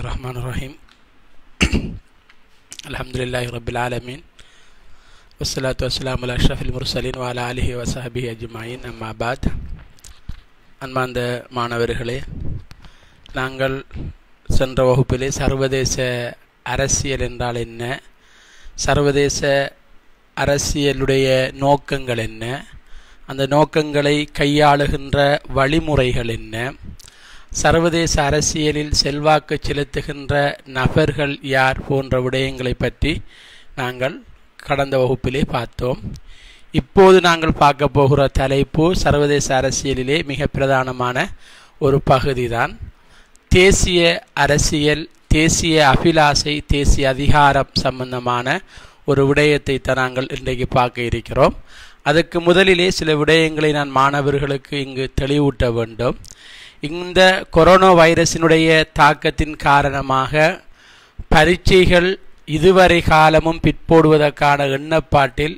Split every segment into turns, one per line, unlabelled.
الرحمن الرحيم الحمد لله رب العالمين والصلاة والسلام على أشرف المرسلين وعلى آله وصحبه أجمعين أما بعد அன்பார்ந்த மாணவர்களே நாங்கள் சென்ற வகுப்பிலே சர்வதேச அரசியல் என்றால் என்ன சர்வதேச அரசியலுடைய நோக்கங்கள் என்ன அந்த நோக்கங்களை கையாளுகின்ற வழிமுறைகள் என்ன சர்வதேச அரசியலில் செல்வாக்கு செலுத்துகின்ற நபர்கள் யார் போன்ற விடயங்களை பற்றி நாங்கள் கடந்த வகுப்பிலே பார்த்தோம் இப்போது நாங்கள் பார்க்க போகிற தலைப்பு சர்வதேச அரசியலிலே மிக பிரதானமான ஒரு பகுதிதான் தேசிய அரசியல் தேசிய அபிலாசை தேசிய அதிகாரம் சம்பந்தமான ஒரு விடயத்தை தான் நாங்கள் இன்றைக்கு பார்க்க இருக்கிறோம் அதுக்கு முதலிலே சில விடயங்களை நான் மாணவர்களுக்கு இங்கு தெளிவூட்ட வேண்டும் இந்த கொரோனா வைரஸினுடைய தாக்கத்தின் காரணமாக பரீட்சைகள் இதுவரை காலமும் பிற்போடுவதற்கான எண்ணப்பாட்டில்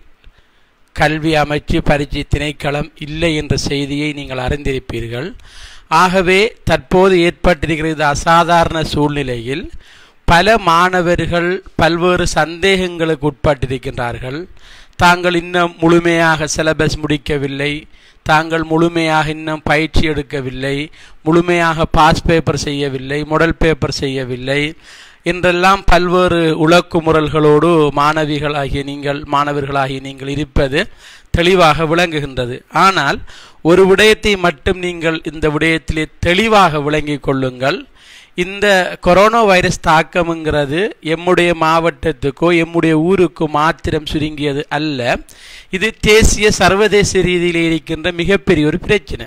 கல்வி அமைச்சு பரீட்சை திணைக்களம் இல்லை என்ற செய்தியை நீங்கள் அறிந்திருப்பீர்கள் ஆகவே தற்போது ஏற்பட்டிருக்கிற இந்த அசாதாரண சூழ்நிலையில் பல மாணவர்கள் பல்வேறு சந்தேகங்களுக்கு உட்பட்டிருக்கின்றார்கள் தாங்கள் இன்னும் முழுமையாக சிலபஸ் முடிக்கவில்லை தாங்கள் முழுமையாக இன்னும் பயிற்சி எடுக்கவில்லை முழுமையாக பாஸ் பேப்பர் செய்யவில்லை முடல் பேப்பர் செய்யவில்லை என்றெல்லாம் பல்வேறு உழக்குமுறல்களோடு மாணவிகளாகிய நீங்கள் மாணவர்களாகிய நீங்கள் இருப்பது தெளிவாக விளங்குகின்றது ஆனால் ஒரு விடயத்தை மட்டும் நீங்கள் இந்த விடயத்திலே தெளிவாக விளங்கிக் கொள்ளுங்கள் இந்த கொரோனா வைரஸ் தாக்கம்ங்கிறது எம்முடைய மாவட்டத்துக்கோ எம்முடைய ஊருக்கோ மாத்திரம் சுருங்கியது அல்ல இது தேசிய சர்வதேச ரீதியில் இருக்கின்ற மிகப்பெரிய ஒரு பிரச்சனை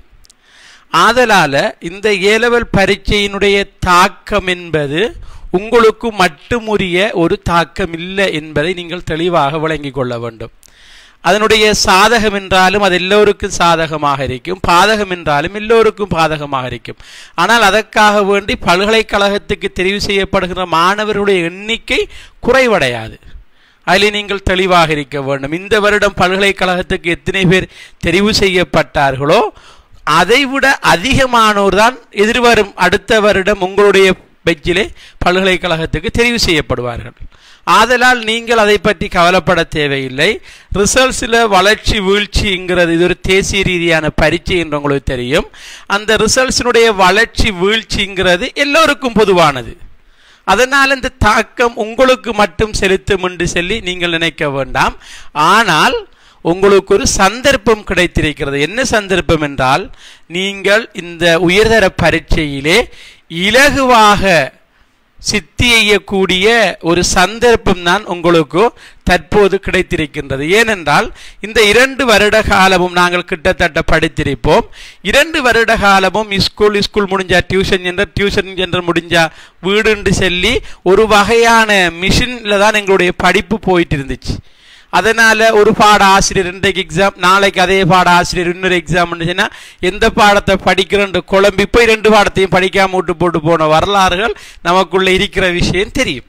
ஆதலால இந்த ஏலவல் பரீட்சையினுடைய தாக்கம் என்பது உங்களுக்கு மட்டுமுரிய ஒரு தாக்கம் இல்லை என்பதை நீங்கள் தெளிவாக விளங்கிக் கொள்ள வேண்டும் அதனுடைய சாதகம் என்றாலும் அது எல்லோருக்கும் சாதகமாக இருக்கும் பாதகம் என்றாலும் எல்லோருக்கும் பாதகமாக இருக்கும் ஆனால் அதற்காக வேண்டி பல்கலைக்கழகத்துக்கு தெரிவு செய்யப்படுகிற மாணவர்களுடைய எண்ணிக்கை குறைவடையாது அதில் நீங்கள் தெளிவாக இருக்க வேண்டும் இந்த வருடம் பல்கலைக்கழகத்துக்கு எத்தனை பேர் தெரிவு செய்யப்பட்டார்களோ அதைவிட அதிகமானோர் தான் எதிர்வரும் அடுத்த வருடம் உங்களுடைய பெஞ்சிலே பல்கலைக்கழகத்துக்கு தெரிவு செய்யப்படுவார்கள் ஆதலால் நீங்கள் அதை பற்றி கவலைப்பட தேவையில்லை ரிசல்ட்ஸில் வளர்ச்சி வீழ்ச்சிங்கிறது இது ஒரு தேசிய ரீதியான பரீட்சை என்று உங்களுக்கு தெரியும் அந்த ரிசல்ட்ஸினுடைய வளர்ச்சி வீழ்ச்சிங்கிறது எல்லோருக்கும் பொதுவானது அதனால் இந்த தாக்கம் உங்களுக்கு மட்டும் செலுத்தும் என்று சொல்லி நீங்கள் நினைக்க வேண்டாம் ஆனால் உங்களுக்கு ஒரு சந்தர்ப்பம் கிடைத்திருக்கிறது என்ன சந்தர்ப்பம் என்றால் நீங்கள் இந்த உயர்தர பரீட்சையிலே இலகுவாக சித்தி செய்யக்கூடிய ஒரு சந்தர்ப்பம் தான் உங்களுக்கு தற்போது கிடைத்திருக்கின்றது ஏனென்றால் இந்த இரண்டு வருட காலமும் நாங்கள் கிட்டத்தட்ட படித்திருப்போம் இரண்டு வருட காலமும் ஸ்கூல் ஸ்கூல் முடிஞ்சா டியூஷன் சென்டர் டியூஷன் சென்டர் முடிஞ்சா வீடுன்னு சொல்லி ஒரு வகையான மிஷினில் தான் எங்களுடைய படிப்பு போயிட்டு இருந்துச்சு அதனால் ஒரு பாட ஆசிரியர் இன்றைக்கு எக்ஸாம் நாளைக்கு அதே பாட ஆசிரியர் இன்னொரு எக்ஸாம் சொன்னால் எந்த பாடத்தை படிக்கிறோன்ற குழம்பி போய் ரெண்டு பாடத்தையும் படிக்காம விட்டு போட்டு போன வரலாறுகள் நமக்குள்ளே இருக்கிற விஷயம் தெரியும்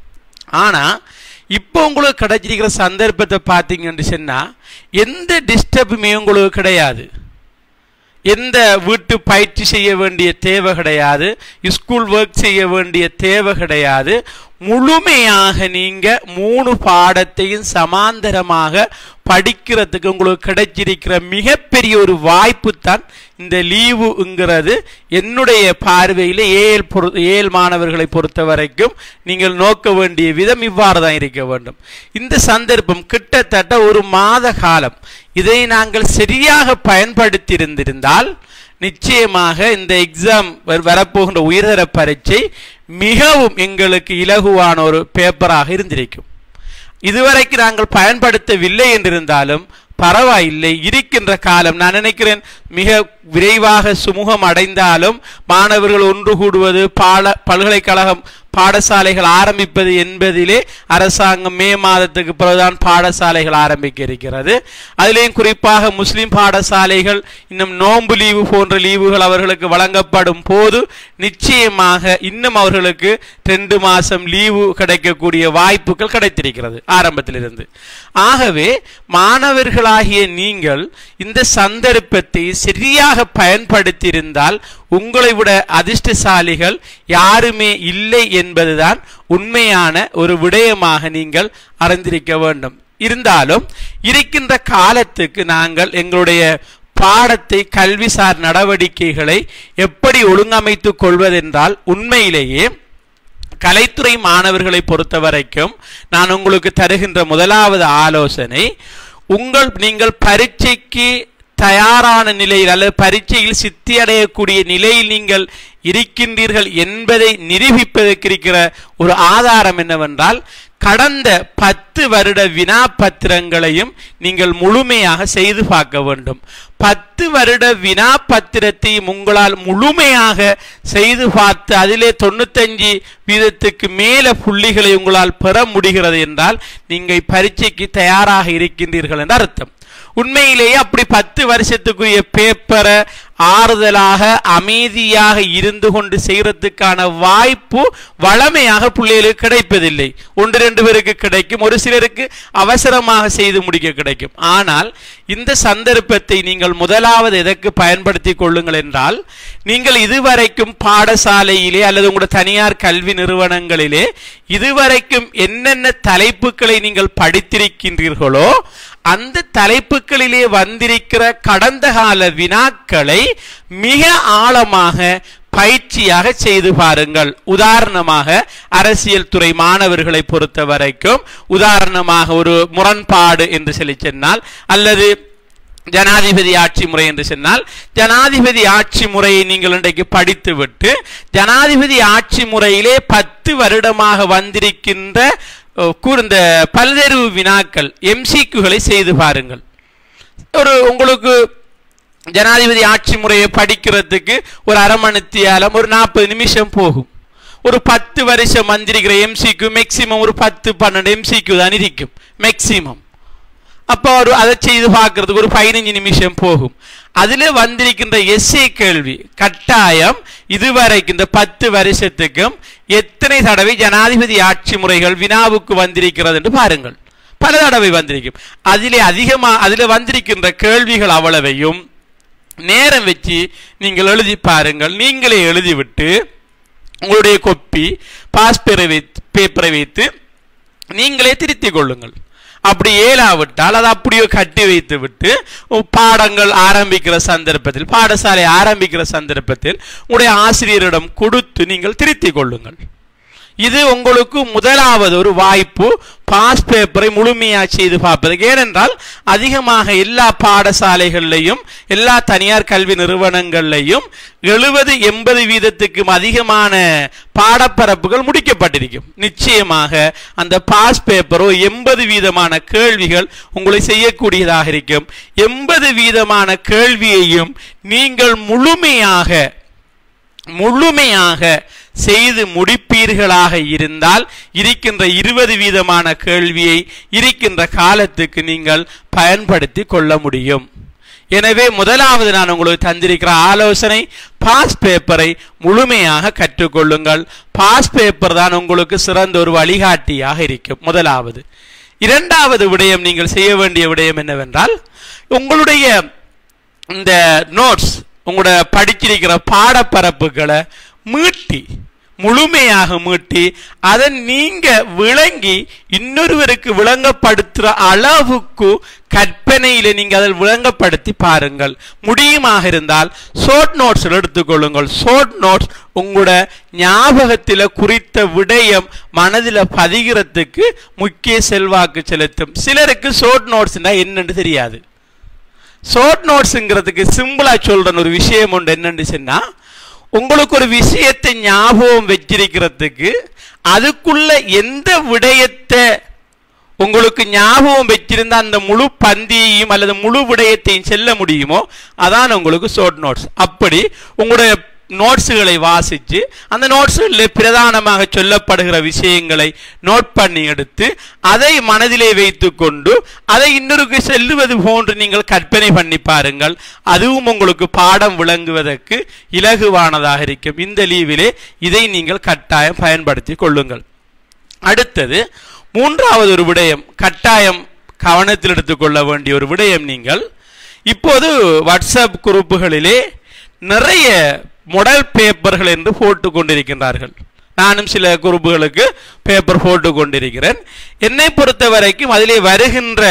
ஆனால் இப்போ உங்களுக்கு கிடைச்சிருக்கிற சந்தர்ப்பத்தை பார்த்தீங்கன்னு சொன்னால் எந்த டிஸ்டர்புமே உங்களுக்கு கிடையாது எந்த வீட்டு பயிற்சி செய்ய வேண்டிய தேவை கிடையாது ஸ்கூல் ஒர்க் செய்ய வேண்டிய தேவை கிடையாது முழுமையாக நீங்க மூணு பாடத்தையும் சமாந்தரமாக படிக்கிறதுக்கு உங்களுக்கு கிடைச்சிருக்கிற மிகப்பெரிய ஒரு வாய்ப்பு தான் இந்த லீவுங்கிறது என்னுடைய பார்வையில் ஏழ் பொறு ஏழ் மாணவர்களை பொறுத்த வரைக்கும் நீங்கள் நோக்க வேண்டிய விதம் இவ்வாறு தான் இருக்க வேண்டும் இந்த சந்தர்ப்பம் கிட்டத்தட்ட ஒரு மாத காலம் இதை நாங்கள் சரியாக பயன்படுத்தி இருந்திருந்தால் நிச்சயமாக இந்த எக்ஸாம் வரப்போகின்ற உயர்தர பரீட்சை மிகவும் எங்களுக்கு இலகுவான ஒரு பேப்பராக இருந்திருக்கும் இதுவரைக்கு நாங்கள் பயன்படுத்தவில்லை என்றிருந்தாலும் பரவாயில்லை இருக்கின்ற காலம் நான் நினைக்கிறேன் மிக விரைவாக சுமூகம் அடைந்தாலும் மாணவர்கள் ஒன்று கூடுவது பாட பல்கலைக்கழகம் பாடசாலைகள் ஆரம்பிப்பது என்பதிலே அரசாங்கம் மே மாதத்துக்கு பிறகுதான் பாடசாலைகள் ஆரம்பிக்க இருக்கிறது அதிலேயும் குறிப்பாக முஸ்லிம் பாடசாலைகள் இன்னும் நோன்பு லீவு போன்ற லீவுகள் அவர்களுக்கு வழங்கப்படும் போது நிச்சயமாக இன்னும் அவர்களுக்கு ரெண்டு மாசம் லீவு கிடைக்கக்கூடிய வாய்ப்புகள் கிடைத்திருக்கிறது ஆரம்பத்திலிருந்து ஆகவே மாணவர்களாகிய நீங்கள் இந்த சந்தர்ப்பத்தை சரியாக பயன்படுத்தியிருந்தால் உங்களை விட அதிர்ஷ்டசாலிகள் யாருமே இல்லை என்பதுதான் உண்மையான ஒரு விடயமாக நீங்கள் அறிந்திருக்க வேண்டும் இருந்தாலும் இருக்கின்ற காலத்துக்கு நாங்கள் எங்களுடைய பாடத்தை கல்விசார் நடவடிக்கைகளை எப்படி ஒழுங்கமைத்துக் கொள்வதென்றால் உண்மையிலேயே கலைத்துறை மாணவர்களை பொறுத்த வரைக்கும் நான் உங்களுக்கு தருகின்ற முதலாவது ஆலோசனை உங்கள் நீங்கள் பரீட்சைக்கு தயாரான நிலையில் அல்லது பரீட்சையில் சித்தி அடையக்கூடிய நிலையில் நீங்கள் இருக்கின்றீர்கள் என்பதை நிரூபிப்பதற்கு இருக்கிற ஒரு ஆதாரம் என்னவென்றால் கடந்த பத்து வருட வினா பத்திரங்களையும் நீங்கள் முழுமையாக செய்து பார்க்க வேண்டும் பத்து வருட வினா பத்திரத்தையும் உங்களால் முழுமையாக செய்து பார்த்து அதிலே தொண்ணூத்தஞ்சு வீதத்துக்கு மேல புள்ளிகளை உங்களால் பெற முடிகிறது என்றால் நீங்கள் பரீட்சைக்கு தயாராக இருக்கின்றீர்கள் என்று அர்த்தம் உண்மையிலேயே அப்படி பத்து வருஷத்துக்குரிய பேப்பரை ஆறுதலாக அமைதியாக இருந்து கொண்டு செய்யறதுக்கான வாய்ப்பு வளமையாக பிள்ளைகளுக்கு கிடைப்பதில்லை ஒன்று ரெண்டு பேருக்கு கிடைக்கும் ஒரு சிலருக்கு அவசரமாக செய்து முடிக்க கிடைக்கும் ஆனால் இந்த சந்தர்ப்பத்தை நீங்கள் முதலாவது எதற்கு பயன்படுத்திக் கொள்ளுங்கள் என்றால் நீங்கள் இதுவரைக்கும் பாடசாலையிலே அல்லது உங்களுடைய தனியார் கல்வி நிறுவனங்களிலே இதுவரைக்கும் என்னென்ன தலைப்புகளை நீங்கள் படித்திருக்கின்றீர்களோ அந்த தலைப்புகளிலே வந்திருக்கிற கடந்த கால வினாக்களை மிக ஆழமாக பயிற்சியாக செய்து பாருங்கள் உதாரணமாக அரசியல் துறை மாணவர்களை பொறுத்த வரைக்கும் உதாரணமாக ஒரு முரண்பாடு என்று சொல்லி சொன்னால் அல்லது ஜனாதிபதி ஆட்சி முறை என்று சொன்னால் ஜனாதிபதி ஆட்சி முறையை நீங்கள் இன்றைக்கு படித்துவிட்டு ஜனாதிபதி ஆட்சி முறையிலே பத்து வருடமாக வந்திருக்கின்ற கூர்ந்த பல்வேறு வினாக்கள் எம்சிக்குகளை செய்து பாருங்கள் ஒரு உங்களுக்கு ஜனாதிபதி ஆட்சி முறையை படிக்கிறதுக்கு ஒரு அரை மணித்தியாலம் ஒரு நாற்பது நிமிஷம் போகும் ஒரு பத்து வருஷம் வந்திருக்கிற எம்சிக்கு மேக்சிமம் ஒரு பத்து பன்னெண்டு எம்சிக்கு தான் இருக்கும் மேக்சிமம் அப்போ ஒரு அதை செய்து பார்க்கறதுக்கு ஒரு பதினஞ்சு நிமிஷம் போகும் அதில் வந்திருக்கின்ற எஸ்ஏ கேள்வி கட்டாயம் இதுவரைக்கும் இந்த பத்து வருஷத்துக்கும் எத்தனை தடவை ஜனாதிபதி ஆட்சி முறைகள் வினாவுக்கு வந்திருக்கிறது என்று பாருங்கள் பல தடவை வந்திருக்கும் அதிலே அதிகமாக அதில் வந்திருக்கின்ற கேள்விகள் அவ்வளவையும் நேரம் வச்சு நீங்கள் எழுதி பாருங்கள் நீங்களே எழுதிவிட்டு உங்களுடைய கொப்பி பாஸ்பேரை வைத்து பேப்பரை வைத்து நீங்களே திருத்திக் கொள்ளுங்கள் அப்படி ஏலாவிட்டால் அதை அப்படியே கட்டி வைத்து விட்டு பாடங்கள் ஆரம்பிக்கிற சந்தர்ப்பத்தில் பாடசாலை ஆரம்பிக்கிற சந்தர்ப்பத்தில் உங்களுடைய ஆசிரியரிடம் கொடுத்து நீங்கள் திருத்திக் கொள்ளுங்கள் இது உங்களுக்கு முதலாவது ஒரு வாய்ப்பு பாஸ் பேப்பரை முழுமையாக செய்து பார்ப்பதற்கு ஏனென்றால் அதிகமாக எல்லா பாடசாலைகள்லையும் எல்லா தனியார் கல்வி நிறுவனங்கள்லையும் எழுபது எண்பது வீதத்துக்கும் அதிகமான பாடப்பரப்புகள் முடிக்கப்பட்டிருக்கும் நிச்சயமாக அந்த பாஸ் பேப்பரோ எண்பது வீதமான கேள்விகள் உங்களை செய்யக்கூடியதாக இருக்கும் எண்பது வீதமான கேள்வியையும் நீங்கள் முழுமையாக முழுமையாக செய்து முடிப்பீர்களாக இருந்தால் இருக்கின்ற இருபது வீதமான கேள்வியை இருக்கின்ற காலத்துக்கு நீங்கள் பயன்படுத்தி கொள்ள முடியும் எனவே முதலாவது நான் உங்களுக்கு தந்திருக்கிற ஆலோசனை பாஸ் பேப்பரை முழுமையாக கற்றுக்கொள்ளுங்கள் பாஸ் பேப்பர் தான் உங்களுக்கு சிறந்த ஒரு வழிகாட்டியாக இருக்கும் முதலாவது இரண்டாவது விடயம் நீங்கள் செய்ய வேண்டிய விடயம் என்னவென்றால் உங்களுடைய இந்த நோட்ஸ் உங்களோட படிச்சிருக்கிற பாடப்பரப்புகளை மீட்டி முழுமையாக மீட்டி அதை நீங்க விளங்கி இன்னொருவருக்கு விளங்கப்படுத்துற அளவுக்கு கற்பனையில நீங்க அதை விளங்கப்படுத்தி பாருங்கள் முடியுமாக இருந்தால் ஷோர்ட் நோட்ஸ் எடுத்துக்கொள்ளுங்கள் ஷோர்ட் நோட்ஸ் உங்களோட ஞாபகத்தில் குறித்த விடயம் மனதில் பதிகிறதுக்கு முக்கிய செல்வாக்கு செலுத்தும் சிலருக்கு ஷோர்ட் நோட்ஸ்னா என்னன்னு தெரியாது ஷார்ட் நோட்ஸுங்கிறதுக்கு சிம்பிளா சொல்றேன் ஒரு விஷயம் உண்டு என்னன்னு சொன்னா உங்களுக்கு ஒரு விஷயத்தை ஞாபகம் வச்சிருக்கிறதுக்கு அதுக்குள்ள எந்த விடயத்தை உங்களுக்கு ஞாபகம் வச்சிருந்த அந்த முழு பந்தியையும் அல்லது முழு விடயத்தையும் செல்ல முடியுமோ அதான் உங்களுக்கு ஷார்ட் நோட்ஸ் அப்படி உங்களுடைய நோட்ஸுகளை வாசித்து அந்த நோட்ஸுகளில் பிரதானமாக சொல்லப்படுகிற விஷயங்களை நோட் பண்ணி எடுத்து அதை மனதிலே வைத்து கொண்டு அதை இன்னொருக்கு செல்லுவது போன்று நீங்கள் கற்பனை பண்ணி பாருங்கள் அதுவும் உங்களுக்கு பாடம் விளங்குவதற்கு இலகுவானதாக இருக்கும் இந்த லீவிலே இதை நீங்கள் கட்டாயம் பயன்படுத்தி கொள்ளுங்கள் அடுத்தது மூன்றாவது ஒரு விடயம் கட்டாயம் கவனத்தில் எடுத்துக்கொள்ள வேண்டிய ஒரு விடயம் நீங்கள் இப்போது வாட்ஸ்அப் குரூப்புகளிலே நிறைய மொடல் பேப்பர்கள் என்று போட்டு கொண்டிருக்கின்றார்கள் நானும் சில குரூப்புகளுக்கு பேப்பர் போட்டு கொண்டிருக்கிறேன் என்னை பொறுத்த வரைக்கும் அதிலே வருகின்ற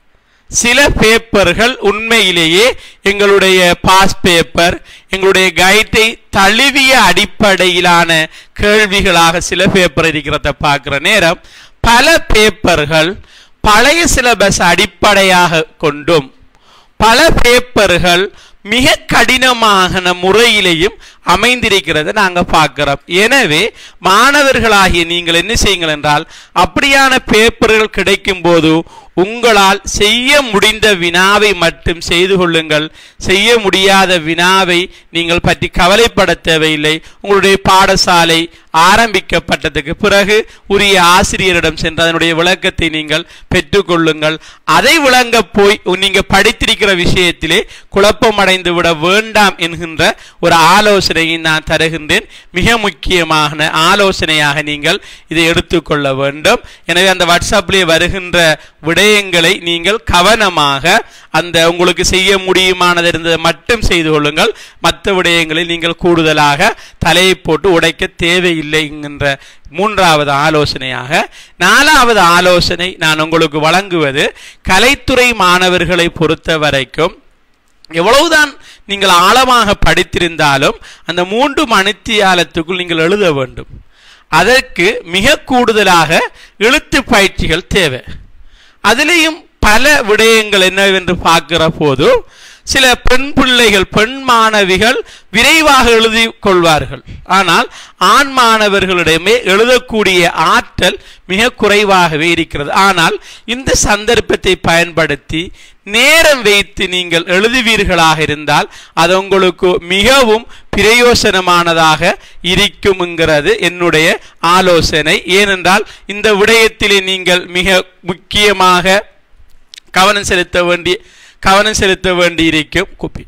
சில பேப்பர்கள் உண்மையிலேயே எங்களுடைய பாஸ் பேப்பர் எங்களுடைய கைட்டை தழுவிய அடிப்படையிலான கேள்விகளாக சில பேப்பர் இருக்கிறத பார்க்குற நேரம் பல பேப்பர்கள் பழைய சிலபஸ் அடிப்படையாக கொண்டும் பல பேப்பர்கள் மிக கடினமான முறையிலேயும் அமைந்திருக்கிறத நாங்க பார்க்கிறோம் எனவே மாணவர்களாகிய நீங்கள் என்ன செய்யுங்கள் என்றால் அப்படியான பேப்பர்கள் கிடைக்கும் போது உங்களால் செய்ய முடிந்த வினாவை மட்டும் செய்து கொள்ளுங்கள் செய்ய முடியாத வினாவை நீங்கள் பற்றி கவலைப்பட தேவையில்லை உங்களுடைய பாடசாலை ஆரம்பிக்கப்பட்டதுக்கு பிறகு உரிய ஆசிரியரிடம் சென்று அதனுடைய விளக்கத்தை நீங்கள் பெற்றுக்கொள்ளுங்கள் அதை விளங்க போய் நீங்க படித்திருக்கிற விஷயத்திலே குழப்பமடைந்து விட வேண்டாம் என்கின்ற ஒரு ஆலோசனையை நான் தருகின்றேன் மிக முக்கியமான ஆலோசனையாக நீங்கள் இதை எடுத்துக்கொள்ள வேண்டும் எனவே அந்த வாட்ஸ்அப்லேயே வருகின்ற விடயங்களை நீங்கள் கவனமாக அந்த உங்களுக்கு செய்ய முடியுமானது இருந்ததை மட்டும் செய்து கொள்ளுங்கள் மற்ற விடயங்களை நீங்கள் கூடுதலாக தலையை போட்டு உடைக்க தேவையில்லை என்கின்ற மூன்றாவது ஆலோசனையாக நாலாவது ஆலோசனை நான் உங்களுக்கு வழங்குவது கலைத்துறை மாணவர்களை பொறுத்த வரைக்கும் எவ்வளவுதான் நீங்கள் ஆழமாக படித்திருந்தாலும் அந்த மூன்று மணித்தியாலத்துக்குள் நீங்கள் எழுத வேண்டும் அதற்கு மிக கூடுதலாக எழுத்து பயிற்சிகள் தேவை அதிலேயும் பல விடயங்கள் என்னவென்று பார்க்கிற போது சில பெண் பிள்ளைகள் பெண் மாணவிகள் விரைவாக எழுதி கொள்வார்கள் ஆனால் ஆண் மாணவர்களிடமே எழுதக்கூடிய ஆற்றல் மிக குறைவாகவே இருக்கிறது ஆனால் இந்த சந்தர்ப்பத்தை பயன்படுத்தி நேரம் வைத்து நீங்கள் எழுதுவீர்களாக இருந்தால் அது உங்களுக்கு மிகவும் பிரயோசனமானதாக இருக்கும்ங்கிறது என்னுடைய ஆலோசனை ஏனென்றால் இந்த விடயத்திலே நீங்கள் மிக முக்கியமாக கவனம் செலுத்த வேண்டிய கவனம் செலுத்த வேண்டியிருக்கும் குப்பி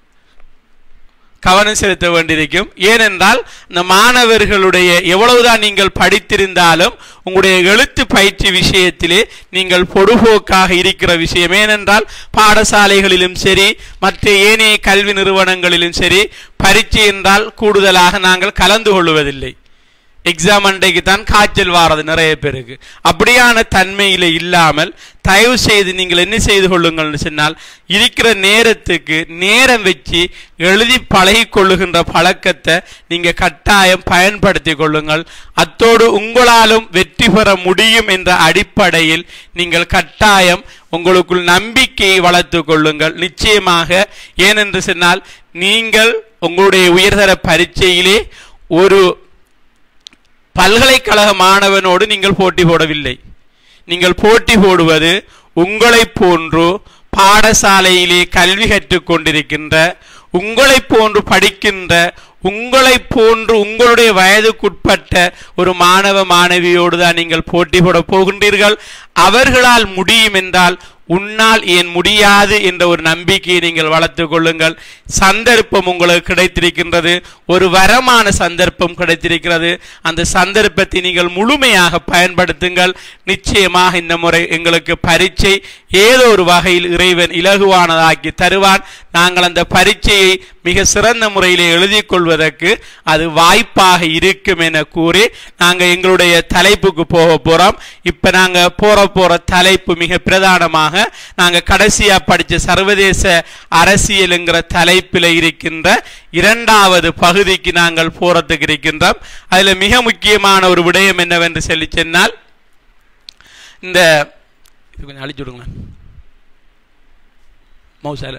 கவனம் செலுத்த வேண்டியிருக்கும் ஏனென்றால் இந்த மாணவர்களுடைய எவ்வளவுதான் நீங்கள் படித்திருந்தாலும் உங்களுடைய எழுத்து பயிற்சி விஷயத்திலே நீங்கள் பொடுபோக்காக இருக்கிற விஷயம் ஏனென்றால் பாடசாலைகளிலும் சரி மற்ற ஏனைய கல்வி நிறுவனங்களிலும் சரி பரீட்சை என்றால் கூடுதலாக நாங்கள் கலந்து கொள்வதில்லை எக்ஸாம் அண்டைக்கு தான் காய்ச்சல் வாரது நிறைய பேருக்கு அப்படியான தன்மையில இல்லாமல் தயவு செய்து நீங்கள் என்ன செய்து கொள்ளுங்கள்னு சொன்னால் இருக்கிற நேரத்துக்கு நேரம் வச்சு எழுதி பழகி கொள்ளுகின்ற பழக்கத்தை நீங்க கட்டாயம் பயன்படுத்தி கொள்ளுங்கள் அத்தோடு உங்களாலும் வெற்றி பெற முடியும் என்ற அடிப்படையில் நீங்கள் கட்டாயம் உங்களுக்குள் நம்பிக்கையை வளர்த்து கொள்ளுங்கள் நிச்சயமாக ஏனென்று சொன்னால் நீங்கள் உங்களுடைய உயர்தர பரீட்சையிலே ஒரு பல்கலைக்கழக மாணவனோடு நீங்கள் போட்டி போடவில்லை நீங்கள் போட்டி போடுவது உங்களை போன்று பாடசாலையிலே கல்வி கற்றுக் கொண்டிருக்கின்ற உங்களை போன்று படிக்கின்ற உங்களை போன்று உங்களுடைய வயதுக்குட்பட்ட ஒரு மாணவ மாணவியோடு தான் நீங்கள் போட்டி போட போகின்றீர்கள் அவர்களால் முடியும் என்றால் உன்னால் ஏன் முடியாது என்ற ஒரு நம்பிக்கையை நீங்கள் வளர்த்துக் கொள்ளுங்கள் சந்தர்ப்பம் உங்களுக்கு கிடைத்திருக்கின்றது ஒரு வரமான சந்தர்ப்பம் கிடைத்திருக்கிறது அந்த சந்தர்ப்பத்தை நீங்கள் முழுமையாக பயன்படுத்துங்கள் நிச்சயமாக இந்த முறை எங்களுக்கு பரீட்சை ஏதோ ஒரு வகையில் இறைவன் இலகுவானதாக்கி தருவான் நாங்கள் அந்த பரீட்சையை மிக சிறந்த முறையில் எழுதி கொள்வதற்கு அது வாய்ப்பாக இருக்கும் என கூறி நாங்கள் எங்களுடைய தலைப்புக்கு போக போறோம் இப்ப நாங்க போற போற தலைப்பு மிக பிரதானமாக நாங்க கடைசியா படிச்ச சர்வதேச அரசியலுங்கிற தலைப்பில் இருக்கின்ற இரண்டாவது பகுதிக்கு நாங்கள் போறதுக்கு இருக்கின்றோம் அதுல மிக முக்கியமான ஒரு விடயம் என்னவென்று சொல்லி சொன்னால் இந்த இது கொஞ்சம் அழிச்சு விடுங்களேன் மௌசால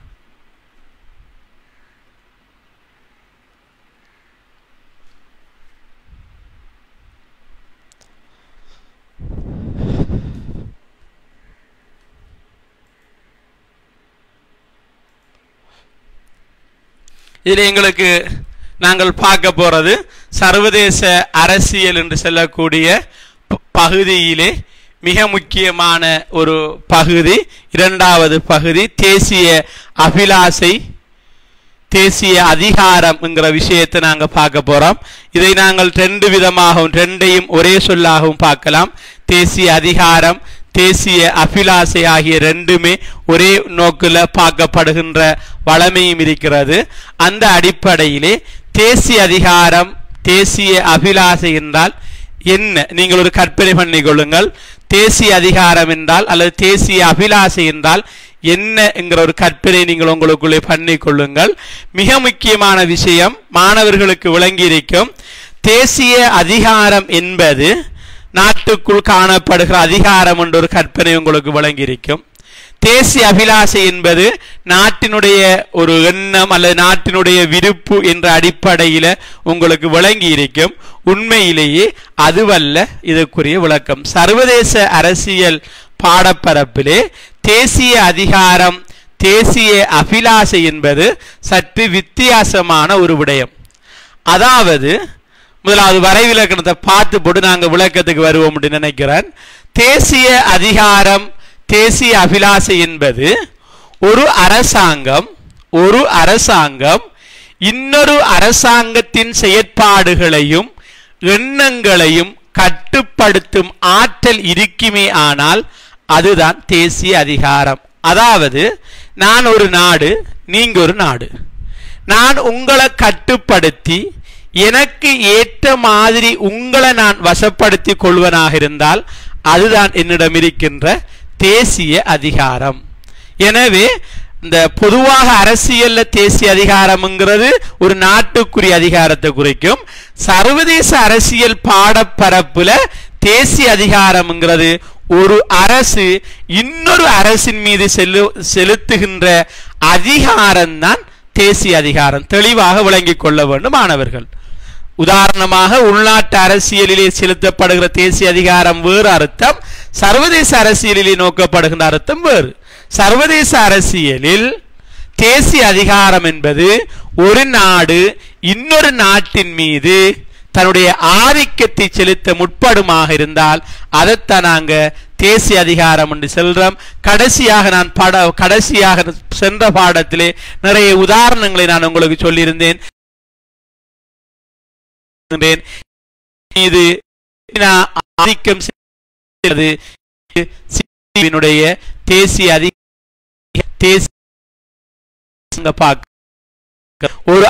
இதில் எங்களுக்கு நாங்கள் பார்க்க போறது சர்வதேச அரசியல் என்று சொல்லக்கூடிய ப- பகுதியிலே மிக முக்கியமான ஒரு பகுதி இரண்டாவது பகுதி தேசிய அபிலாசை தேசிய அதிகாரம் என்கிற விஷயத்தை நாங்கள் பார்க்க போறோம் இதை நாங்கள் ரெண்டு விதமாகவும் ரெண்டையும் ஒரே சொல்லாகவும் பார்க்கலாம் தேசிய அதிகாரம் தேசிய அபிலாசை ஆகிய ரெண்டுமே ஒரே நோக்கில் பார்க்கப்படுகின்ற வளமையும் இருக்கிறது அந்த அடிப்படையிலே தேசிய அதிகாரம் தேசிய அபிலாசை என்றால் என்ன நீங்கள் ஒரு கற்பனை பண்ணிக் கொள்ளுங்கள் தேசிய அதிகாரம் என்றால் அல்லது தேசிய அபிலாசை என்றால் என்ன என்கிற ஒரு கற்பனை நீங்கள் உங்களுக்குள்ளே பண்ணிக் கொள்ளுங்கள் மிக முக்கியமான விஷயம் மாணவர்களுக்கு விளங்கியிருக்கும் தேசிய அதிகாரம் என்பது நாட்டுக்குள் காணப்படுகிற அதிகாரம் என்ற ஒரு கற்பனை உங்களுக்கு விளங்கியிருக்கும் தேசிய அபிலாசை என்பது நாட்டினுடைய ஒரு எண்ணம் அல்லது நாட்டினுடைய விருப்பு என்ற அடிப்படையில் உங்களுக்கு விளங்கி இருக்கும் உண்மையிலேயே அதுவல்ல இதற்குரிய விளக்கம் சர்வதேச அரசியல் பாடப்பரப்பிலே தேசிய அதிகாரம் தேசிய அபிலாசை என்பது சற்று வித்தியாசமான ஒரு விடயம் அதாவது முதலாவது வரைவிலக்கணத்தை பார்த்து போட்டு நாங்கள் விளக்கத்துக்கு வருவோம் அப்படின்னு நினைக்கிறேன் தேசிய அதிகாரம் தேசிய அபிலாசை என்பது ஒரு அரசாங்கம் ஒரு அரசாங்கம் இன்னொரு அரசாங்கத்தின் செயற்பாடுகளையும் எண்ணங்களையும் கட்டுப்படுத்தும் ஆற்றல் இருக்குமே ஆனால் அதுதான் தேசிய அதிகாரம் அதாவது நான் ஒரு நாடு நீங்க ஒரு நாடு நான் உங்களை கட்டுப்படுத்தி எனக்கு ஏற்ற மாதிரி உங்களை நான் வசப்படுத்தி கொள்வனாக இருந்தால் அதுதான் என்னிடம் இருக்கின்ற தேசிய அதிகாரம் எனவே இந்த பொதுவாக அரசியல்ல தேசிய அதிகாரம்ங்கிறது ஒரு நாட்டுக்குரிய அதிகாரத்தை குறிக்கும் சர்வதேச அரசியல் பாடப்பரப்புல தேசிய அதிகாரம்ங்கிறது ஒரு அரசு இன்னொரு அரசின் மீது செல்லு செலுத்துகின்ற அதிகாரம்தான் தேசிய அதிகாரம் தெளிவாக விளங்கிக் கொள்ள வேண்டும் மாணவர்கள் உதாரணமாக உள்நாட்டு அரசியலிலே செலுத்தப்படுகிற தேசிய அதிகாரம் வேறு அர்த்தம் சர்வதேச அரசியலிலே நோக்கப்படுகின்ற அர்த்தம் வேறு சர்வதேச அரசியலில் தேசிய அதிகாரம் என்பது ஒரு நாடு இன்னொரு நாட்டின் மீது தன்னுடைய ஆதிக்கத்தை செலுத்த முற்படுமாக இருந்தால் அதைத்தான் நாங்க தேசிய அதிகாரம் என்று சொல்றோம் கடைசியாக நான் பட கடைசியாக சென்ற பாடத்திலே நிறைய உதாரணங்களை நான் உங்களுக்கு சொல்லியிருந்தேன் இது ஆதிக்கம் செய்கிறது தேசிய அதி தேசிய ஒரு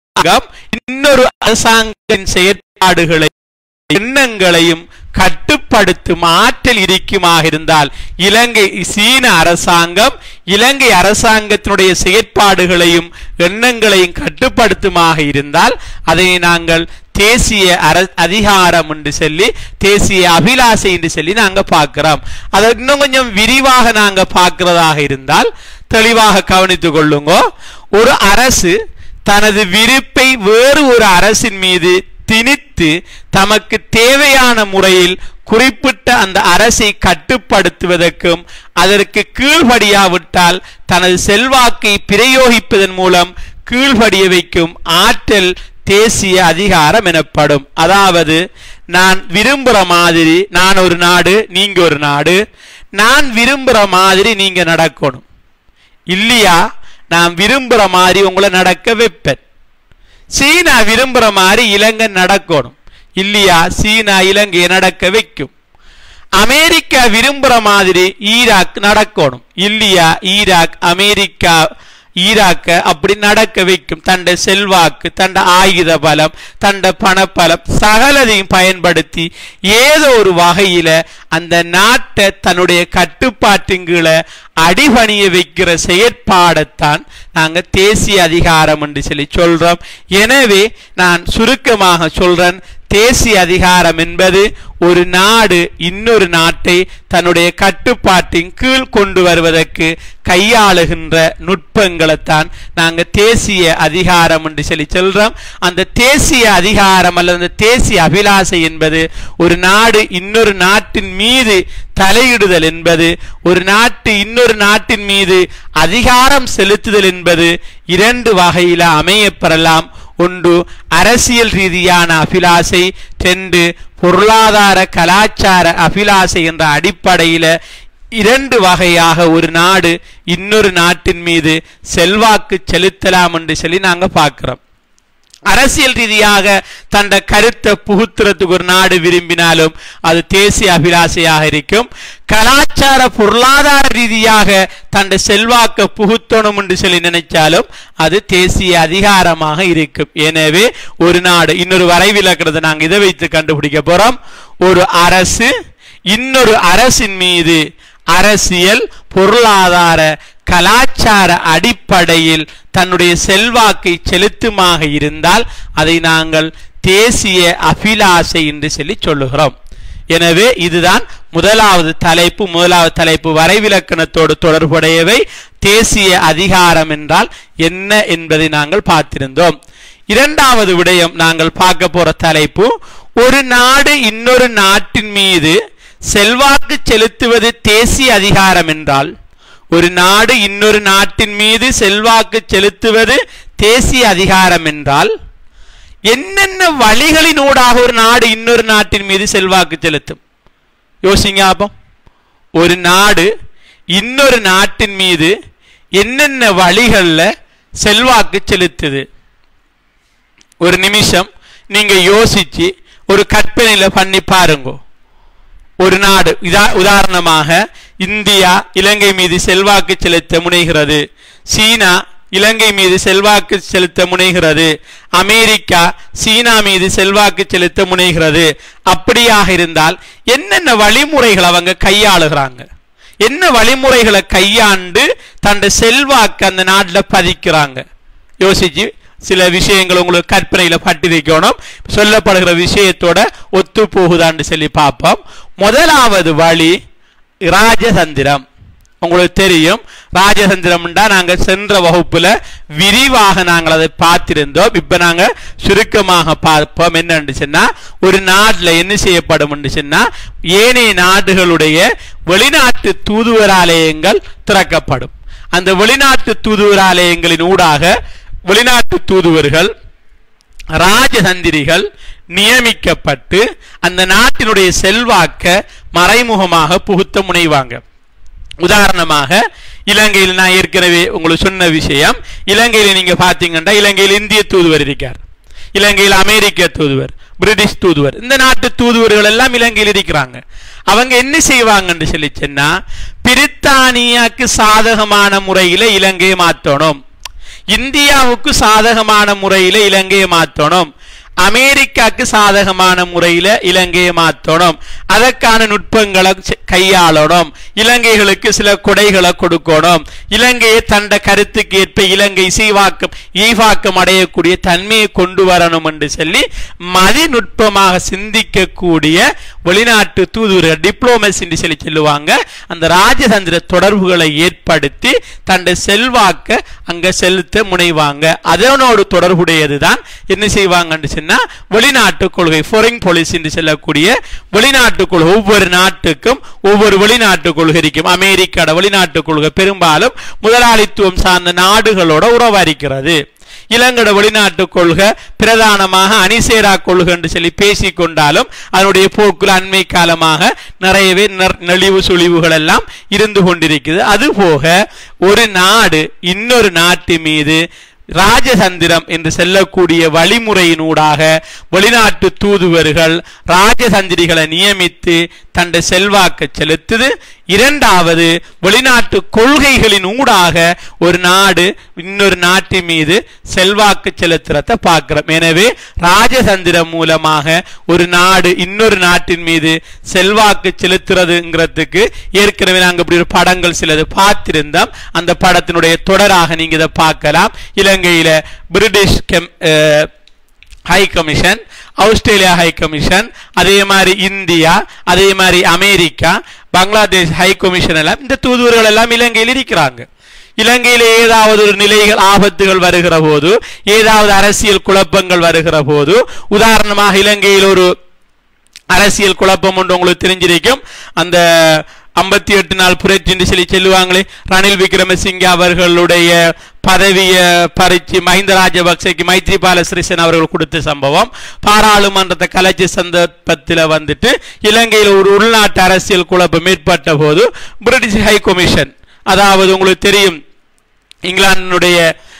இன்னொரு அரசாங்கத்தின் செயற்பாடுகளை எண்ணங்களையும் கட்டுப்படுத்தும் ஆற்றல் இருக்குமாக இருந்தால் இலங்கை சீன அரசாங்கம் இலங்கை அரசாங்கத்தினுடைய செயற்பாடுகளையும் எண்ணங்களையும் கட்டுப்படுத்துமாக இருந்தால் அதை நாங்கள் தேசிய அர அதிகாரம் என்று சொல்லி தேசிய அபிலாசை என்று சொல்லி நாங்க பார்க்கிறோம் அதை இன்னும் கொஞ்சம் விரிவாக நாங்க பார்க்கிறதாக இருந்தால் தெளிவாக கவனித்துக் கொள்ளுங்க ஒரு அரசு தனது விருப்பை வேறு ஒரு அரசின் மீது திணித்து தமக்கு தேவையான முறையில் குறிப்பிட்ட அந்த அரசை கட்டுப்படுத்துவதற்கும் அதற்கு கீழ்படியாவிட்டால் தனது செல்வாக்கை பிரயோகிப்பதன் மூலம் கீழ்படிய வைக்கும் ஆற்றல் தேசிய அதிகாரம் எனப்படும் அதாவது நான் விரும்புகிற மாதிரி நான் ஒரு நாடு நீங்க ஒரு நாடு நான் விரும்புகிற மாதிரி நீங்க நடக்கணும் இல்லையா நான் விரும்புகிற மாதிரி உங்களை நடக்க வைப்பேன் சீனா விரும்புகிற மாதிரி இலங்கை நடக்கணும் இல்லையா சீனா இலங்கையை நடக்க வைக்கும் அமெரிக்கா விரும்புகிற மாதிரி ஈராக் நடக்கணும் இல்லையா ஈராக் அமெரிக்கா ஈராக்க அப்படி நடக்க வைக்கும் தண்ட செல்வாக்கு தண்ட ஆயுத பலம் தண்ட பணப்பலம் சகலதையும் பயன்படுத்தி ஏதோ ஒரு வகையில அந்த நாட்டை தன்னுடைய கட்டுப்பாட்டின் கீழே அடிபணிய வைக்கிற செயற்பாடைத்தான் நாங்க தேசிய அதிகாரம் என்று சொல்லி சொல்றோம் எனவே நான் சுருக்கமாக சொல்றேன் தேசிய அதிகாரம் என்பது ஒரு நாடு இன்னொரு நாட்டை தன்னுடைய கட்டுப்பாட்டின் கீழ் கொண்டு வருவதற்கு கையாளுகின்ற நுட்பங்களைத்தான் நாங்க தேசிய அதிகாரம் என்று சொல்லி சொல்றோம் அந்த தேசிய அதிகாரம் அல்லது அந்த தேசிய அபிலாசை என்பது ஒரு நாடு இன்னொரு நாட்டின் மீது தலையிடுதல் என்பது ஒரு நாட்டு இன்னொரு நாட்டின் மீது அதிகாரம் செலுத்துதல் என்பது இரண்டு வகையில அமையப்பெறலாம் ஒன்று அரசியல் ரீதியான அபிலாசை ரெண்டு பொருளாதார கலாச்சார அபிலாசை என்ற அடிப்படையில இரண்டு வகையாக ஒரு நாடு இன்னொரு நாட்டின் மீது செல்வாக்கு செலுத்தலாம் என்று சொல்லி நாங்க பார்க்கிறோம் அரசியல் ரீதியாக தண்ட கருத்தை புகுத்துறதுக்கு ஒரு நாடு விரும்பினாலும் அது தேசிய அபிலாஷையாக இருக்கும் கலாச்சார பொருளாதார ரீதியாக தண்ட செல்வாக்க புகுத்தணும் என்று சொல்லி நினைச்சாலும் அது தேசிய அதிகாரமாக இருக்கும் எனவே ஒரு நாடு இன்னொரு வரைவிலக்கிறத நாங்கள் இதை வைத்து கண்டுபிடிக்க போறோம் ஒரு அரசு இன்னொரு அரசின் மீது அரசியல் பொருளாதார கலாச்சார அடிப்படையில் தன்னுடைய செல்வாக்கை செலுத்துமாக இருந்தால் அதை நாங்கள் தேசிய அபிலாஷை என்று சொல்லி சொல்லுகிறோம் எனவே இதுதான் முதலாவது தலைப்பு முதலாவது தலைப்பு வரைவிலக்கணத்தோடு தொடர்புடையவை தேசிய அதிகாரம் என்றால் என்ன என்பதை நாங்கள் பார்த்திருந்தோம் இரண்டாவது விடயம் நாங்கள் பார்க்க போற தலைப்பு ஒரு நாடு இன்னொரு நாட்டின் மீது செல்வாக்கு செலுத்துவது தேசிய அதிகாரம் என்றால் ஒரு நாடு இன்னொரு நாட்டின் மீது செல்வாக்கு செலுத்துவது தேசிய அதிகாரம் என்றால் என்னென்ன வழிகளினூடாக ஒரு நாடு இன்னொரு நாட்டின் மீது செல்வாக்கு செலுத்தும் யோசிங்க அப்போ ஒரு நாடு இன்னொரு நாட்டின் மீது என்னென்ன வழிகளில் செல்வாக்கு செலுத்துது ஒரு நிமிஷம் நீங்க யோசிச்சு ஒரு கற்பனையில பண்ணி பாருங்க ஒரு நாடு இதா உதாரணமாக இந்தியா இலங்கை மீது செல்வாக்கு செலுத்த முனைகிறது சீனா இலங்கை மீது செல்வாக்கு செலுத்த முனைகிறது அமெரிக்கா சீனா மீது செல்வாக்கு செலுத்த முனைகிறது அப்படியாக இருந்தால் என்னென்ன வழிமுறைகள் அவங்க கையாளுகிறாங்க என்ன வழிமுறைகளை கையாண்டு தன் செல்வாக்கு அந்த நாட்டில் பதிக்கிறாங்க யோசிச்சு சில விஷயங்கள் உங்களுக்கு கற்பனையில பட்டி வைக்கணும் சொல்லப்படுகிற விஷயத்தோட ஒத்து போகுதான்னு சொல்லி பார்ப்போம் முதலாவது வழி ராஜதந்திரம் உங்களுக்கு தெரியும் ராஜதந்திரம்டா நாங்க சென்ற வகுப்புல விரிவாக நாங்கள் அதை பார்த்திருந்தோம் இப்ப நாங்க சுருக்கமாக பார்ப்போம் என்னன்னு சொன்னா ஒரு நாட்டுல என்ன செய்யப்படும் சொன்னா ஏனைய நாடுகளுடைய வெளிநாட்டு தூதுவராலயங்கள் திறக்கப்படும் அந்த வெளிநாட்டு தூதுவராலயங்களின் ஊடாக வெளிநாட்டு தூதுவர்கள் ராஜதந்திரிகள் நியமிக்கப்பட்டு அந்த நாட்டினுடைய செல்வாக்க மறைமுகமாக புகுத்த முனைவாங்க உதாரணமாக இலங்கையில் நான் ஏற்கனவே உங்களுக்கு சொன்ன விஷயம் இலங்கையில் நீங்க பாத்தீங்கன்னா இலங்கையில் இந்திய தூதுவர் இருக்கார் இலங்கையில் அமெரிக்க தூதுவர் பிரிட்டிஷ் தூதுவர் இந்த நாட்டு தூதுவர்கள் எல்லாம் இலங்கையில் இருக்கிறாங்க அவங்க என்ன செய்வாங்கன்னு சொல்லி சொன்னா பிரித்தானியாக்கு சாதகமான முறையில இலங்கையை மாற்றணும் இந்தியாவுக்கு சாதகமான முறையில இலங்கையை மாற்றணும் அமெரிக்காக்கு சாதகமான முறையில இலங்கையை மாற்றணும் அதற்கான நுட்பங்களை கையாளணும் இலங்கைகளுக்கு சில கொடைகளை கொடுக்கணும் இலங்கையை தண்ட கருத்துக்கு ஏற்ப இலங்கை சீவாக்கம் ஈவாக்கம் அடையக்கூடிய தன்மையை கொண்டு வரணும் என்று சொல்லி மதிநுட்பமாக சிந்திக்கக்கூடிய வெளிநாட்டு தூதுவர்கள் டிப்ளோமசி என்று சொல்லி சொல்லுவாங்க அந்த ராஜதந்திர தொடர்புகளை ஏற்படுத்தி தன்னுடைய செல்வாக்க அங்க செலுத்த முனைவாங்க அதனோடு தொடர்புடையதுதான் என்ன செய்வாங்கன்னு சொன்னா வெளிநாட்டு கொள்கை ஃபாரின் பாலிசி என்று சொல்லக்கூடிய வெளிநாட்டு கொள்கை ஒவ்வொரு நாட்டுக்கும் ஒவ்வொரு வெளிநாட்டு கொள்கை இருக்கும் அமெரிக்காட வெளிநாட்டு கொள்கை பெரும்பாலும் முதலாளித்துவம் சார்ந்த நாடுகளோட உறவரிக்கிறது இலங்கட வெளிநாட்டு கொள்கை பிரதானமாக அணிசேரா கொள்கை என்று சொல்லி பேசிக்கொண்டாலும் அதனுடைய போக்குல அண்மை காலமாக நிறையவே நெளிவு சுழிவுகள் எல்லாம் இருந்து கொண்டிருக்குது அதுபோக ஒரு நாடு இன்னொரு நாட்டு மீது ராஜதந்திரம் என்று செல்லக்கூடிய வழிமுறையினூடாக வெளிநாட்டு தூதுவர்கள் ராஜதந்திரிகளை நியமித்து தன்னுடைய செல்வாக்கு செலுத்துது இரண்டாவது வெளிநாட்டு கொள்கைகளின் ஊடாக ஒரு நாடு இன்னொரு நாட்டின் மீது செல்வாக்கு செலுத்துறத பார்க்கிறோம் எனவே ராஜதந்திரம் மூலமாக ஒரு நாடு இன்னொரு நாட்டின் மீது செல்வாக்கு செலுத்துறதுங்கிறதுக்கு ஏற்கனவே நாங்கள் இப்படி ஒரு படங்கள் சிலது பார்த்திருந்தோம் அந்த படத்தினுடைய தொடராக நீங்க இதை பார்க்கலாம் இலங்கையில British high commission Australia high commission அதே மாதிரி இந்தியா அதே மாதிரி அமெரிக்கா பங்களாதேஷ் ஹை கமிஷன் எல்லாம் இந்த தூதுவர்கள் எல்லாம் இலங்கையில் இருக்கிறாங்க இலங்கையில் ஏதாவது ஒரு நிலைகள் ஆபத்துகள் வருகிற போது ஏதாவது அரசியல் குழப்பங்கள் வருகிற போது உதாரணமாக இலங்கையில் ஒரு அரசியல் குழப்பம் ஒன்று உங்களுக்கு தெரிஞ்சிருக்கும் அந்த ஐம்பத்தி எட்டு நாள் புரட்சி என்று சொல்லி சொல்லுவாங்களே ரணில் விக்ரமசிங்கே அவர்களுடைய பதவியை பறிச்சு மஹிந்த ராஜபக்சேக்கு மைத்ரிபால சிறிசேன அவர்கள் கொடுத்த சம்பவம் பாராளுமன்றத்தை கலைச்சி சந்தர்ப்பத்தில் வந்துட்டு இலங்கையில் ஒரு உள்நாட்டு அரசியல் குழப்பம் ஏற்பட்ட போது பிரிட்டிஷ் ஹை கமிஷன் அதாவது உங்களுக்கு தெரியும் இங்கிலாந்தினுடைய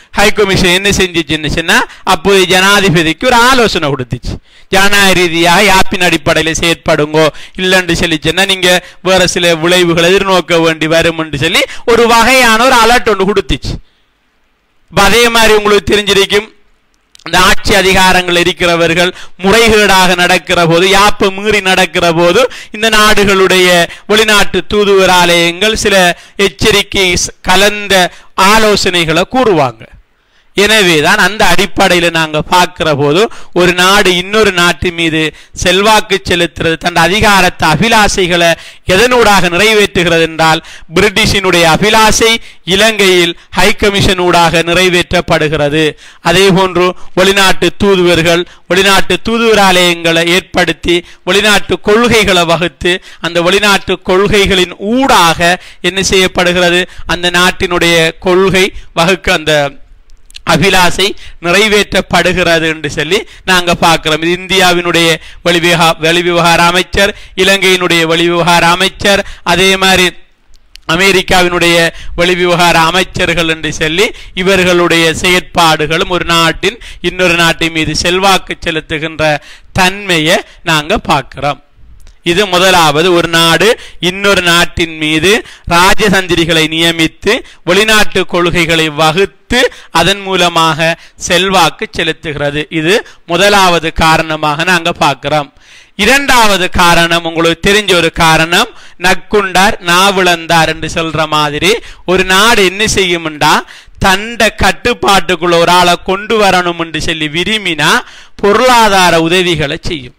ஹைகமிஷன் என்ன செஞ்சுச்சுன்னு சொன்னா அப்போது ஜனாதிபதிக்கு ஒரு ஆலோசனை கொடுத்துச்சு ஜனநாயக ரீதியாக யாப்பின் அடிப்படையில் செயற்படுங்கோ இல்லைன்னு சொல்லி சொன்னா நீங்க வேற சில விளைவுகளை எதிர்நோக்க வேண்டி வரும்னு சொல்லி ஒரு வகையான ஒரு அலர்ட் ஒன்று கொடுத்துச்சு இப்ப அதே மாதிரி உங்களுக்கு தெரிஞ்சிருக்கும் இந்த ஆட்சி அதிகாரங்கள் இருக்கிறவர்கள் முறைகேடாக நடக்கிற போது யாப்பு மீறி நடக்கிற போது இந்த நாடுகளுடைய வெளிநாட்டு தூதுவர் ஆலயங்கள் சில எச்சரிக்கை ஸ்- கலந்த ஆலோசனைகளை கூறுவாங்க எனவேதான் அந்த அடிப்படையில் நாங்க பார்க்கிற போது ஒரு நாடு இன்னொரு நாட்டு மீது செல்வாக்கு செலுத்துறது தன் அதிகாரத்தை அபிலாசைகளை எதனூடாக நிறைவேற்றுகிறது என்றால் பிரிட்டிஷினுடைய அபிலாசை இலங்கையில் ஹை கமிஷன் ஊடாக நிறைவேற்றப்படுகிறது அதே போன்று வெளிநாட்டு தூதுவர்கள் வெளிநாட்டு தூதுவராலயங்களை ஏற்படுத்தி வெளிநாட்டு கொள்கைகளை வகுத்து அந்த வெளிநாட்டு கொள்கைகளின் ஊடாக என்ன செய்யப்படுகிறது அந்த நாட்டினுடைய கொள்கை வகுக்க அந்த அபிலாசை நிறைவேற்றப்படுகிறது என்று சொல்லி நாங்க பார்க்கிறோம் இது இந்தியாவினுடைய வெளிவிவகா வெளிவிவகார அமைச்சர் இலங்கையினுடைய வெளிவிவகார அமைச்சர் அதே மாதிரி அமெரிக்காவினுடைய வெளிவிவகார அமைச்சர்கள் என்று சொல்லி இவர்களுடைய செயற்பாடுகளும் ஒரு நாட்டின் இன்னொரு நாட்டின் மீது செல்வாக்கு செலுத்துகின்ற தன்மையை நாங்க பார்க்கிறோம் இது முதலாவது ஒரு நாடு இன்னொரு நாட்டின் மீது ராஜதந்திரிகளை நியமித்து வெளிநாட்டு கொள்கைகளை வகுத்து அதன் மூலமாக செல்வாக்கு செலுத்துகிறது இது முதலாவது காரணமாக நாங்க பார்க்கிறோம் இரண்டாவது காரணம் உங்களுக்கு தெரிஞ்ச ஒரு காரணம் நக்குண்டார் நாவிழந்தார் என்று சொல்ற மாதிரி ஒரு நாடு என்ன செய்யும்டா தண்ட கட்டுப்பாட்டுக்குள்ள ஒரு ஆளை கொண்டு வரணும் என்று சொல்லி விரும்பினா பொருளாதார உதவிகளை செய்யும்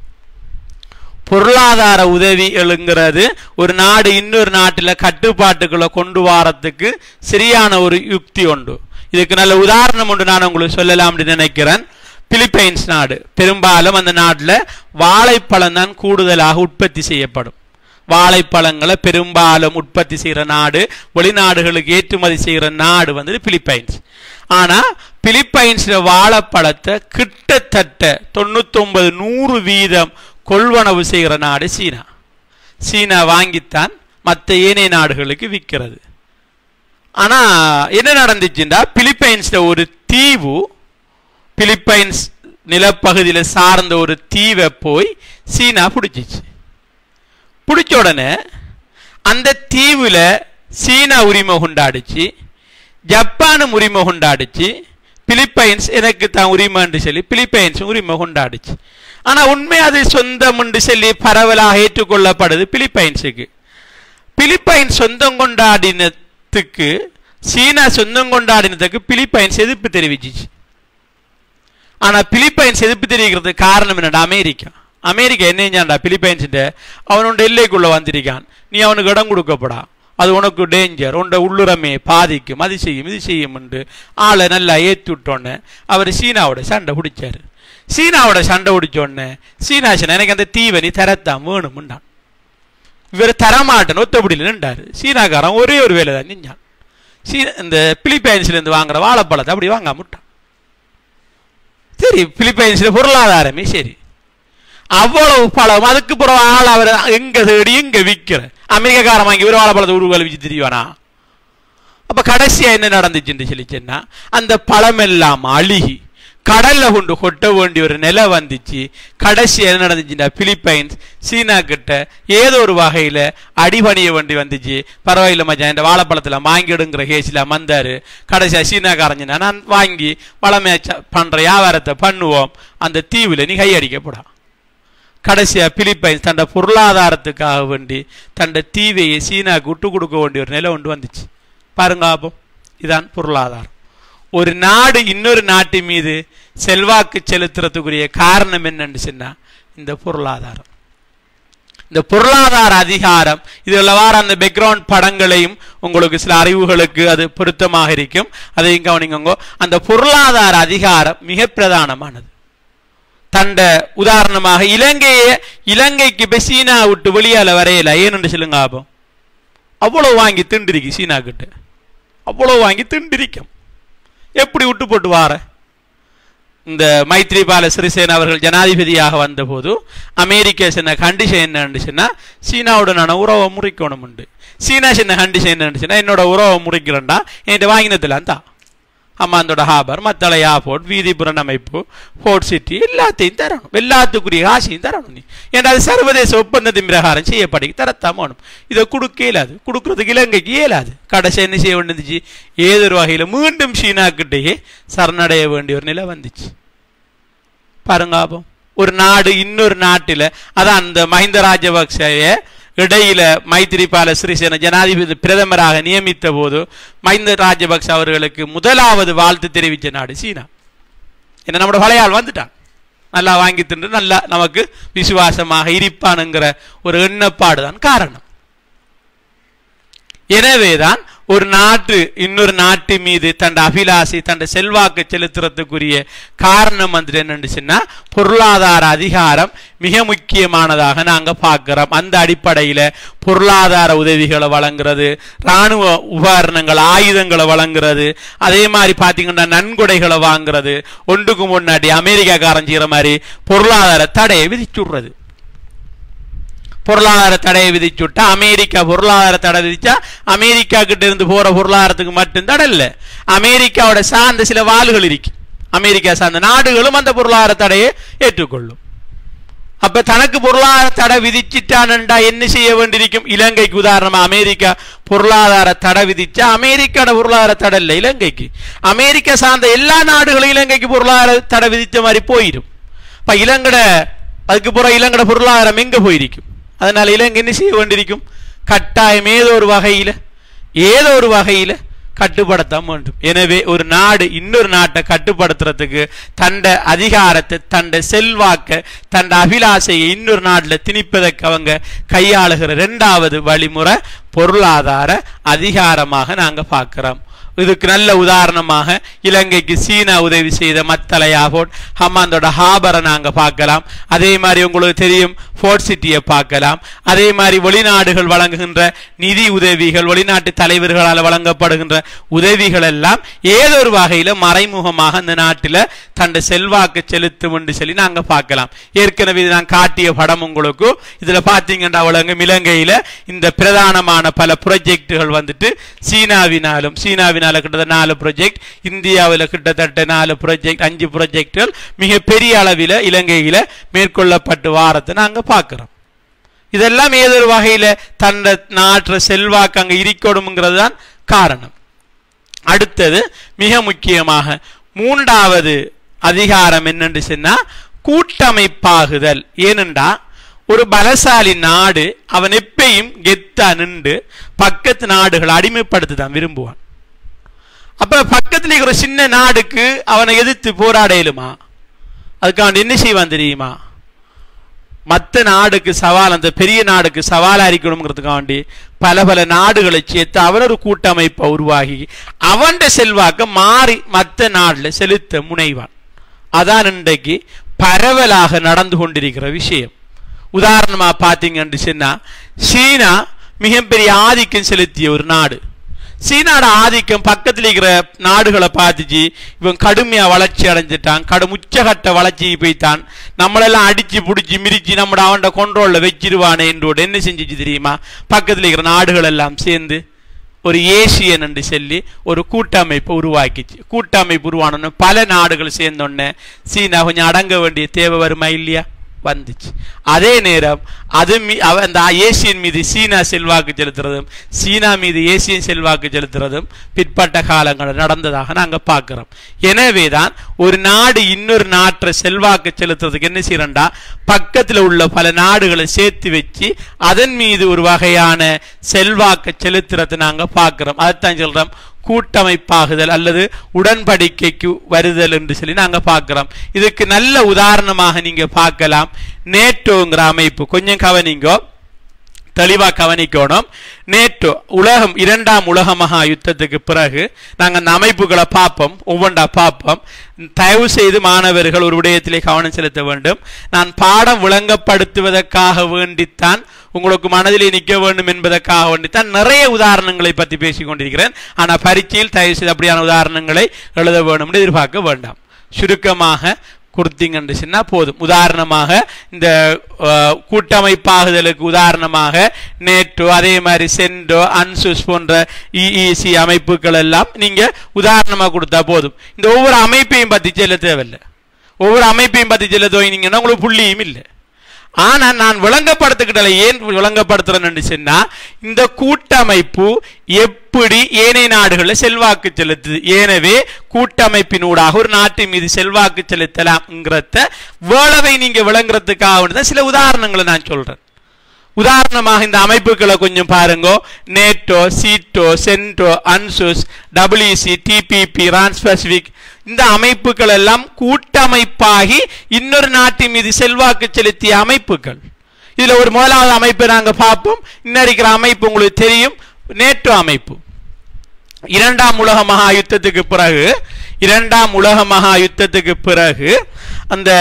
பொருளாதார உதவி எழுங்கிறது ஒரு நாடு இன்னொரு நாட்டில் கட்டுப்பாட்டுக்குள்ள கொண்டு வரத்துக்கு சரியான ஒரு யுக்தி உண்டு இதுக்கு நல்ல உதாரணம் ஒன்று நான் உங்களுக்கு சொல்லலாம் அப்படின்னு நினைக்கிறேன் பிலிப்பைன்ஸ் நாடு பெரும்பாலும் அந்த நாட்டில் வாழைப்பழம் தான் கூடுதலாக உற்பத்தி செய்யப்படும் வாழைப்பழங்களை பெரும்பாலும் உற்பத்தி செய்கிற நாடு வெளிநாடுகளுக்கு ஏற்றுமதி செய்கிற நாடு வந்து பிலிப்பைன்ஸ் ஆனா பிலிப்பைன்ஸ்ல வாழைப்பழத்தை கிட்டத்தட்ட தொண்ணூத்தொன்பது நூறு வீதம் கொள்வனவு செய்கிற நாடு சீனா சீனா வாங்கித்தான் மற்ற ஏனைய நாடுகளுக்கு விற்கிறது ஆனா என்ன நடந்துச்சுன்னா பிலிப்பைன்ஸ்ல ஒரு தீவு பிலிப்பைன்ஸ் நிலப்பகுதியில் சார்ந்த ஒரு தீவை போய் சீனா பிடிச்சிச்சு பிடிச்ச உடனே அந்த தீவுல சீனா உரிமை கொண்டாடிச்சு ஜப்பானும் உரிமை கொண்டாடிச்சு பிலிப்பைன்ஸ் எனக்கு தான் உரிமைன்னு சொல்லி பிலிப்பைன்ஸ் உரிமை கொண்டாடிச்சு ஆனா உண்மை அது சொந்தம் என்று சொல்லி பரவலாக ஏற்றுக்கொள்ளப்படுது பிலிப்பைன்ஸுக்கு பிலிப்பைன்ஸ் சொந்தம் கொண்டாடினத்துக்கு சீனா சொந்தம் கொண்டாடினதுக்கு பிலிப்பைன்ஸ் எதிர்ப்பு தெரிவிச்சிச்சு ஆனா பிலிப்பைன்ஸ் எதிர்ப்பு தெரிவிக்கிறதுக்கு காரணம் என்னடா அமெரிக்கா அமெரிக்கா என்ன செஞ்சான்டா பிலிப்பைன்ஸ் அவனோட எல்லைக்குள்ள வந்திருக்கான் நீ அவனுக்கு இடம் கொடுக்கப்படா அது உனக்கு டேஞ்சர் உண்ட உள்ளுரமே பாதிக்கும் அது செய்யும் இது செய்யும் என்று ஆளை நல்லா ஏற்றி விட்டோன்னே அவர் சீனாவோட சண்டை பிடிச்சாரு சீனாவோட சண்டை பிடிச்சோடனே சீனா சொன்ன எனக்கு அந்த தீவை நீ தரத்தான் வேணும்ண்டான் இவர் தரமாட்டேன் ஒத்தப்படியில் நின்றாரு சீனாக்காரன் ஒரே ஒரு வேலை தான் செஞ்சான் சீன இந்த பிலிப்பைன்ஸ்ல இருந்து வாங்குற வாழைப்பழத்தை அப்படி வாங்க முட்டான் சரி பிலிப்பைன்ஸ்ல பொருளாதாரமே சரி அவ்வளவு பழம் அதுக்கு பிறகு ஆள் அவர் எங்க தேடி எங்க விற்கிற அமெரிக்காக்காரன் வாங்கி ஒரு வாழைப்பழத்தை உருவலை வச்சு திரிவானா அப்ப கடைசியா என்ன நடந்துச்சுன்னு சொல்லி சொன்னா அந்த பழம் எல்லாம் அழுகி கடல்ல கொண்டு கொட்ட வேண்டிய ஒரு நிலை வந்துச்சு கடைசி என்ன நடந்துச்சுன்னா பிலிப்பைன்ஸ் சீனா கிட்ட ஏதோ ஒரு வகையில அடிபணிய வேண்டி வந்துச்சு பரவாயில்ல மச்சான் இந்த வாழைப்பழத்துல வாங்கிடுங்கிற கேசில வந்தாரு கடைசியா சீனாக்காரன் சொன்னா, நான் வாங்கி வளமையா ச- பண்ற வியாபாரத்தை பண்ணுவோம் அந்த தீவுல நீ கையடிக்கப்படா கடைசியா பிலிப்பைன்ஸ் தன்னை பொருளாதாரத்துக்காக வேண்டி தன்னை தீவையை சீனாக்கு விட்டு கொடுக்க வேண்டிய ஒரு நிலை ஒன்று வந்துச்சு பாருங்க அப்போ இதான் பொருளாதாரம் ஒரு நாடு இன்னொரு நாட்டு மீது செல்வாக்கு செலுத்துறதுக்குரிய காரணம் என்னன்னு சொன்னா இந்த பொருளாதாரம் இந்த பொருளாதார அதிகாரம் இதுல வார அந்த பேக்ரவுண்ட் படங்களையும் உங்களுக்கு சில அறிவுகளுக்கு அது பொருத்தமாக இருக்கும் அதையும் கவனிங்கோ அந்த பொருளாதார அதிகாரம் மிக பிரதானமானது தண்ட உதாரணமாக இலங்கையை இலங்கைக்கு இப்ப சீனா விட்டு வெளியால வரையல ஏன்னு சொல்லுங்க ஆபம் அவ்வளவு வாங்கி திண்டிருக்கு சீனா கிட்ட அவ்வளவு வாங்கி திண்டிருக்கும் எப்படி விட்டு போட்டு வார இந்த மைத்ரிபால சிறிசேன அவர்கள் ஜனாதிபதியாக வந்தபோது அமெரிக்கா சொன்ன கண்டிஷன் என்னன்னு சொன்னா சீனாவோட நான் உறவை முறிக்கணும் உண்டு சீனா சின்ன கண்டிஷன் என்னன்னு சொன்னா என்னோட உறவை முறிக்கிறேன்டா என்கிட்ட வாங்கினதுல தான் அம்மாந்தோட ஹாபர் மத்தள ஏர்போர்ட் வீதி புறணமைப்பு போர்ட் சிட்டி எல்லாத்தையும் தரணும் எல்லாத்துக்குரிய காசையும் தரணும் நீ ஏன்னா அது சர்வதேச ஒப்பந்தத்தின் பிரகாரம் செய்யப்படி தரத்தான் வேணும் இதை கொடுக்க இயலாது கொடுக்கறதுக்கு இலங்கைக்கு இயலாது கடைசி என்ன செய்ய வேண்டியதுச்சு ஏதொரு வகையில் மீண்டும் சீனாக்கிட்டேயே சரணடைய வேண்டிய ஒரு நிலை வந்துச்சு பாருங்க அப்போ ஒரு நாடு இன்னொரு நாட்டில் அதான் அந்த மஹிந்த ராஜபக்சய இடையில மைத்திரிபால சிறிசேன ஜனாதிபதி பிரதமராக நியமித்த போது மஹிந்த ராஜபக்ச அவர்களுக்கு முதலாவது வாழ்த்து தெரிவித்த நாடு சீனா என்ன நம்மளோட பழையாள் வந்துட்டான் நல்லா வாங்கி தின்று நல்லா நமக்கு விசுவாசமாக இருப்பானுங்கிற ஒரு எண்ணப்பாடு தான் காரணம் எனவேதான் ஒரு நாட்டு இன்னொரு நாட்டு மீது தன் அபிலாசி தன் செல்வாக்கு செலுத்துறதுக்குரிய காரணம் வந்து என்னன்னு சொன்னா பொருளாதார அதிகாரம் மிக முக்கியமானதாக நாங்க பார்க்கிறோம் அந்த அடிப்படையில பொருளாதார உதவிகளை வழங்குறது ராணுவ உபகரணங்கள் ஆயுதங்களை வழங்குறது அதே மாதிரி பாத்தீங்கன்னா நன்கொடைகளை வாங்குறது ஒன்றுக்கு முன்னாடி அமெரிக்காக்காரன் செய்யற மாதிரி பொருளாதார தடையை விதிச்சுடுறது பொருளாதார தடையை விதிச்சுட்டா அமெரிக்கா பொருளாதார தடை விதிச்சா அமெரிக்கா கிட்ட இருந்து போற பொருளாதாரத்துக்கு மட்டும் தடை இல்ல அமெரிக்காவோட சார்ந்த சில வாள்கள் இருக்கு அமெரிக்கா சார்ந்த நாடுகளும் அந்த பொருளாதார தடையை ஏற்றுக்கொள்ளும் அப்ப தனக்கு பொருளாதார தடை விதிச்சிட்டான்டா என்ன செய்ய வேண்டியிருக்கும் இலங்கைக்கு உதாரணமா அமெரிக்கா பொருளாதார தடை விதிச்சா அமெரிக்கான பொருளாதார தடை இல்லை இலங்கைக்கு அமெரிக்கா சார்ந்த எல்லா நாடுகளும் இலங்கைக்கு பொருளாதார தடை விதிச்ச மாதிரி போயிடும் இப்ப இலங்கட அதுக்கு பிறகு இலங்கட பொருளாதாரம் எங்க போயிருக்கும் அதனால இலங்கை என்ன செய்ய வேண்டியிருக்கும் கட்டாயம் ஏதோ ஒரு வகையில ஏதோ ஒரு வகையில கட்டுப்படுத்த வேண்டும் எனவே ஒரு நாடு இன்னொரு நாட்டை கட்டுப்படுத்துறதுக்கு தண்ட அதிகாரத்தை தண்ட செல்வாக்க தண்ட அபிலாசையை இன்னொரு நாட்டில் திணிப்பதற்கு அவங்க கையாளுகிற இரண்டாவது வழிமுறை பொருளாதார அதிகாரமாக நாங்க பார்க்கிறோம் இதுக்கு நல்ல உதாரணமாக இலங்கைக்கு சீனா உதவி செய்த மத்தலையாகோட் ஹம்மாந்தோட ஹாபரை நாங்க பார்க்கலாம் அதே மாதிரி உங்களுக்கு தெரியும் ஃபோர்ட் சிட்டியை பார்க்கலாம் அதே மாதிரி வெளிநாடுகள் வழங்குகின்ற நிதி உதவிகள் வெளிநாட்டு தலைவர்களால் வழங்கப்படுகின்ற உதவிகள் எல்லாம் ஏதோ ஒரு வகையில மறைமுகமாக அந்த நாட்டில் தன்னை செல்வாக்கு செலுத்தும் என்று சொல்லி நாங்க பார்க்கலாம் ஏற்கனவே இது நான் காட்டிய படம் உங்களுக்கு இதுல பாத்தீங்கன்னா உலகம் இலங்கையில இந்த பிரதானமான பல ப்ரொஜெக்டுகள் வந்துட்டு சீனாவினாலும் சீனாவினால கிட்டத்தட்ட நாலு ப்ரொஜெக்ட் இந்தியாவில் கிட்டத்தட்ட நாலு ப்ரொஜெக்ட் அஞ்சு ப்ரொஜெக்டுகள் மிக பெரிய அளவில் இலங்கையில மேற்கொள்ளப்பட்டு வாரத்தை நாங்க பார்க்கிறோம் இதெல்லாம் ஏதோ ஒரு வகையில தன்னை நாட்டுற செல்வாக்கு அங்க இருக்கணுங்கிறது தான் காரணம் அடுத்தது மிக முக்கியமாக மூன்றாவது அதிகாரம் என்னன்னு சொன்னா கூட்டமைப்பாகுதல் ஏனென்றா ஒரு பலசாலி நாடு அவன் எப்பயும் கெத்தா நின்று பக்கத்து நாடுகளை அடிமைப்படுத்த தான் விரும்புவான் அப்ப பக்கத்துல இருக்கிற ஒரு சின்ன நாடுக்கு அவனை எதிர்த்து போராட இயலுமா அதுக்கு அவன் என்ன செய்வான் தெரியுமா மற்ற நாடுக்கு சவால் அந்த பெரிய நாடுக்கு சவாலா இருக்கணுங்கிறதுக்காண்டி பல பல நாடுகளை சேர்த்து அவன் ஒரு கூட்டமைப்பை உருவாகி அவன் செல்வாக்க மாறி மற்ற நாடுல செலுத்த முனைவான் அதான் இன்றைக்கு பரவலாக நடந்து கொண்டிருக்கிற விஷயம் உதாரணமா பாத்தீங்கன்னு சொன்னா சீனா மிகப்பெரிய ஆதிக்கம் செலுத்திய ஒரு நாடு சீனாட ஆதிக்கம் பக்கத்தில் இருக்கிற நாடுகளை பார்த்துச்சு இவன் கடுமையா வளர்ச்சி அடைஞ்சிட்டான் கடும் உச்சகட்ட வளர்ச்சி போய்த்தான் நம்மளெல்லாம் அடிச்சு பிடிச்சி மிரிச்சு நம்மட அவன்ட கொண்ட்ரோல்ல வச்சிருவானே என்றோடு என்ன செஞ்சிச்சு தெரியுமா பக்கத்தில் இருக்கிற நாடுகள் எல்லாம் சேர்ந்து ஒரு ஏசியன் என்று சொல்லி ஒரு கூட்டமைப்பை உருவாக்கிச்சு கூட்டமைப்பு உருவானோன்னு பல நாடுகள் சேர்ந்தோடனே சீனா கொஞ்சம் அடங்க வேண்டிய தேவை வருமா இல்லையா வந்துச்சு அதே நேரம் அது மீ அவ அந்த ஏசியன் மீது சீனா செல்வாக்கு செலுத்துறதும் சீனா மீது ஏசியன் செல்வாக்கு செலுத்துறதும் பிற்பட்ட காலங்களில் நடந்ததாக நாங்கள் பார்க்கிறோம் எனவே தான் ஒரு நாடு இன்னொரு நாட்டை செல்வாக்கு செலுத்துறதுக்கு என்ன செய்யறா பக்கத்தில் உள்ள பல நாடுகளை சேர்த்து வச்சு அதன் மீது ஒரு வகையான செல்வாக்கு செலுத்துறதை நாங்கள் பார்க்கிறோம் அதைத்தான் சொல்றோம் கூட்டமைப்பாகுதல் அல்லது உடன்படிக்கைக்கு வருதல் என்று சொல்லி நாங்க பார்க்கிறோம் இதுக்கு நல்ல உதாரணமாக நீங்க பார்க்கலாம் நேட்டோங்கிற அமைப்பு கொஞ்சம் கவனிங்கோ தெளிவா கவனிக்கணும் நேட்டோ உலகம் இரண்டாம் உலக மகா யுத்தத்துக்கு பிறகு நாங்கள் அந்த அமைப்புகளை பார்ப்போம் ஒவ்வொன்றா பார்ப்போம் தயவு செய்து மாணவர்கள் ஒரு விடயத்திலே கவனம் செலுத்த வேண்டும் நான் பாடம் விளங்கப்படுத்துவதற்காக வேண்டித்தான் உங்களுக்கு மனதிலே நிற்க வேண்டும் என்பதற்காக வேண்டித்தான் நிறைய உதாரணங்களை பற்றி பேசிக் கொண்டிருக்கிறேன் ஆனால் பரீட்சையில் தயவு செய்து அப்படியான உதாரணங்களை எழுத வேண்டும் என்று எதிர்பார்க்க வேண்டாம் சுருக்கமாக கொடுத்தீங்கன்னு சொன்னா போதும் உதாரணமாக இந்த அஹ், கூட்டமைப்பாகுதலுக்கு உதாரணமாக நேட்டோ அதே மாதிரி சென்டோ அன்சுஸ் போன்ற இஇசி அமைப்புகள் எல்லாம் நீங்க உதாரணமா கொடுத்தா போதும் இந்த ஒவ்வொரு அமைப்பையும் பத்தி சொல்ல தேவையில்லை ஒவ்வொரு அமைப்பையும் பத்தி சொல்ல துவங்கினீங்கன்னா உங்களுக்கு புள்ளியும் இல்லை ஆனா நான் விளங்கப்படுத்துக்கிட்டல ஏன் விளங்கப்படுத்துறேன்னு சொன்னா இந்த கூட்டமைப்பு எப்படி ஏனைய நாடுகளில் செல்வாக்கு செலுத்துது எனவே கூட்டமைப்பினூடாக ஒரு நாட்டின் மீது செல்வாக்கு செலுத்தலாம்ங்கிறத வேளவை நீங்க விளங்குறதுக்காக வேண்டி தான் சில உதாரணங்களை நான் சொல்றேன் உதாரணமாக இந்த அமைப்புகளை கொஞ்சம் பாருங்க நேட்டோ சீட்டோ சென்டோ அன்சுஸ் டபிள்யூசி டிபிபி ரான்ஸ் பசிபிக் இந்த அமைப்புகள் எல்லாம் கூட்டமைப்பாகி இன்னொரு நாட்டின் மீது செல்வாக்கு செலுத்திய அமைப்புகள் இதுல ஒரு முதலாவது அமைப்பை நாங்க பார்ப்போம் இன்னும் இருக்கிற அமைப்பு உங்களுக்கு தெரியும் நேட்டோ அமைப்பு இரண்டாம் உலக மகா யுத்தத்துக்கு பிறகு இரண்டாம் உலக மகா யுத்தத்துக்கு பிறகு அந்த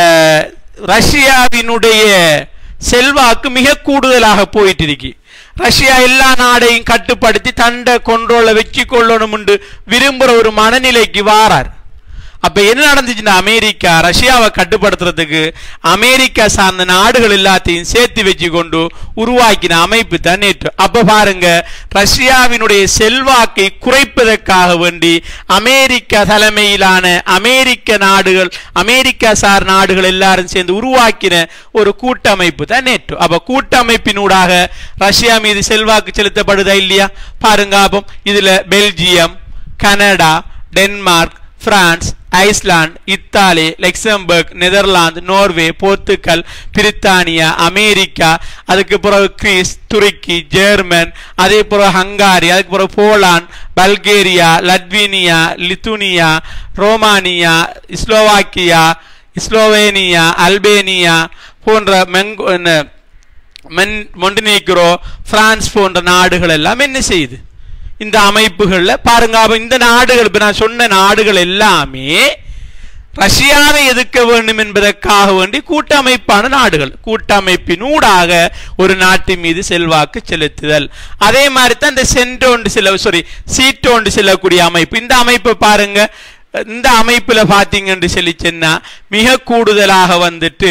ரஷ்யாவினுடைய செல்வாக்கு மிக கூடுதலாக போயிட்டு இருக்கு ரஷ்யா எல்லா நாடையும் கட்டுப்படுத்தி தண்டை கொண்டோல வச்சு கொள்ளணும் விரும்புற ஒரு மனநிலைக்கு வாரார் அப்ப என்ன நடந்துச்சுன்னா அமெரிக்கா ரஷ்யாவை கட்டுப்படுத்துறதுக்கு அமெரிக்கா சார்ந்த நாடுகள் எல்லாத்தையும் சேர்த்து வச்சு கொண்டு உருவாக்கின அமைப்பு தான் நேற்று அப்ப பாருங்க ரஷ்யாவினுடைய செல்வாக்கை குறைப்பதற்காக வேண்டி அமெரிக்கா தலைமையிலான அமெரிக்க நாடுகள் அமெரிக்கா சார் நாடுகள் எல்லாரும் சேர்ந்து உருவாக்கின ஒரு கூட்டமைப்பு தான் நேற்று அப்ப கூட்டமைப்பினூடாக ரஷ்யா மீது செல்வாக்கு செலுத்தப்படுதா இல்லையா பாருங்க அப்போ இதுல Belgium Canada Denmark France Iceland Italy Luxembourg Netherlands Norway Portugal பிரித்தானியா அமெரிக்கா அதுக்கு பிறகு கிரீஸ் துருக்கி ஜெர்மன் அதே பிறகு ஹங்காரி அதுக்கு பிறகு Poland Bulgaria Latvia Lithuania Romania Slovakia Slovenia Albania போன்ற மெங் என்ன, மென் மொண்டினீக்ரோ பிரான்ஸ் போன்ற நாடுகள் எல்லாம் என்ன செய்யுது இந்த அமைப்புகள்ல பாருங்க அப்ப இந்த நாடுகள் இப்ப நான் சொன்ன நாடுகள் எல்லாமே ரஷ்யாவை எதிர்க்க வேண்டும் என்பதற்காக வேண்டி கூட்டமைப்பான நாடுகள் கூட்டமைப்பினூடாக ஒரு நாட்டின் மீது செல்வாக்கு செலுத்துதல் அதே மாதிரி தான் இந்த சென்டோண்டு சில சாரி சீட்டோண்டு செல்லக்கூடிய அமைப்பு இந்த அமைப்பை பாருங்க இந்த அமைப்புல பாத்தீங்கன்னு சொல்லி சொன்னா மிக கூடுதலாக வந்துட்டு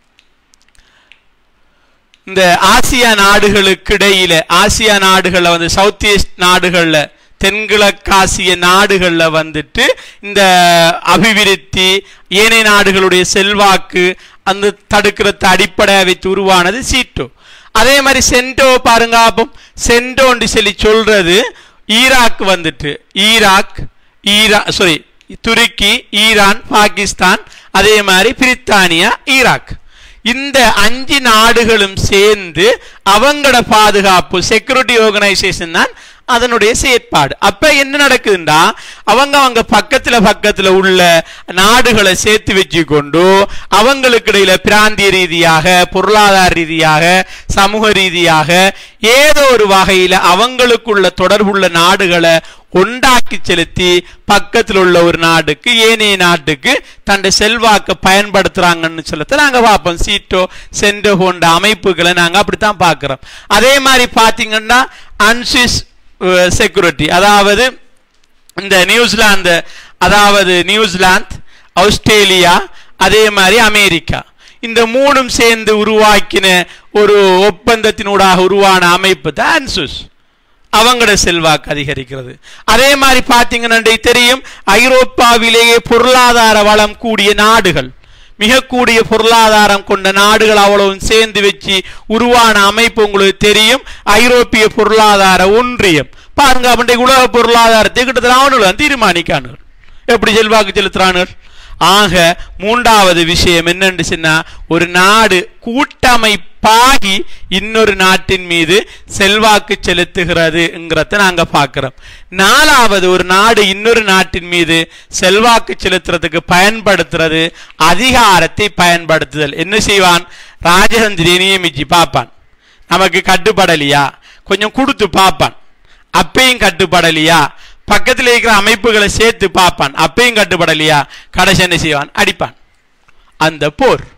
இந்த ஆசியா நாடுகளுக்கு இடையில ஆசியா நாடுகள்ல வந்து சவுத் ஈஸ்ட் நாடுகள்ல தென்கிழக்காசிய நாடுகள்ல வந்துட்டு இந்த அபிவிருத்தி ஏனைய நாடுகளுடைய செல்வாக்கு அந்த தடுக்கிறத அடிப்படையாக வைத்து உருவானது சீட்டோ அதே மாதிரி சென்டோ பாருங்க அப்போ சென்டோன்னு சொல்லி சொல்றது ஈராக் வந்துட்டு ஈராக் ஈரா சாரி துருக்கி ஈரான் பாகிஸ்தான் அதே மாதிரி பிரித்தானியா ஈராக் இந்த அஞ்சு நாடுகளும் சேர்ந்து அவங்களோட பாதுகாப்பு செக்யூரிட்டி ஆர்கனைசேஷன் தான் அதனுடைய செயற்பாடு அப்ப என்ன நடக்குதுண்டா அவங்க அவங்க பக்கத்துல பக்கத்துல உள்ள நாடுகளை சேர்த்து வச்சு கொண்டு அவங்களுக்கு இடையில பிராந்திய ரீதியாக பொருளாதார ரீதியாக சமூக ரீதியாக ஏதோ ஒரு வகையில அவங்களுக்குள்ள தொடர்புள்ள நாடுகளை உண்டாக்கி செலுத்தி பக்கத்தில் உள்ள ஒரு நாடுக்கு ஏனைய நாட்டுக்கு தன்னுடைய செல்வாக்க பயன்படுத்துறாங்கன்னு சொல்லத்தை நாங்க பார்ப்போம் சீட்டோ சென்டோ போன்ற அமைப்புகளை நாங்க அப்படித்தான் பார்க்கிறோம் அதே மாதிரி பாத்தீங்கன்னா அன்சிஸ் செக்யூரிட்டி அதாவது இந்த நியூசிலாந்து அதாவது நியூசிலாந்து ஆஸ்திரேலியா அதே மாதிரி அமெரிக்கா இந்த மூணும் சேர்ந்து உருவாக்கின ஒரு ஒப்பந்தத்தினூடாக உருவான அமைப்பு தான் அன்சுஸ் அவங்களோட செல்வாக்கு அதிகரிக்கிறது அதே மாதிரி பார்த்தீங்கன்னா தெரியும் ஐரோப்பாவிலேயே பொருளாதார வளம் கூடிய நாடுகள் மிக கூடிய பொருளாதாரம் கொண்ட நாடுகள் அவ்வளவும் சேர்ந்து வச்சு உருவான அமைப்பு உங்களுக்கு தெரியும் ஐரோப்பிய பொருளாதார ஒன்றியம் பாருங்க அவனுடைய உலக பொருளாதாரத்தை கிட்டத்தட்ட அவனுகள் தீர்மானிக்கானுகள் எப்படி செல்வாக்கு செலுத்துறானுகள் ஆக மூன்றாவது விஷயம் என்னன்னு சொன்னா ஒரு நாடு கூட்டமைப்பாகி இன்னொரு நாட்டின் மீது செல்வாக்கு செலுத்துகிறதுங்கிறத நாங்க பார்க்கிறோம் நாலாவது ஒரு நாடு இன்னொரு நாட்டின் மீது செல்வாக்கு செலுத்துறதுக்கு பயன்படுத்துறது அதிகாரத்தை பயன்படுத்துதல் என்ன செய்வான் ராஜதந்திரியை நியமிச்சு பார்ப்பான் நமக்கு கட்டுப்படலையா கொஞ்சம் கொடுத்து பார்ப்பான் அப்பையும் கட்டுப்படலையா பக்கத்தில் இருக்கிற அமைப்புகளை சேர்த்து பார்ப்பான் அப்பையும் கட்டுப்படலையா கடைசி என்ன செய்வான் அடிப்பான் அந்த போர்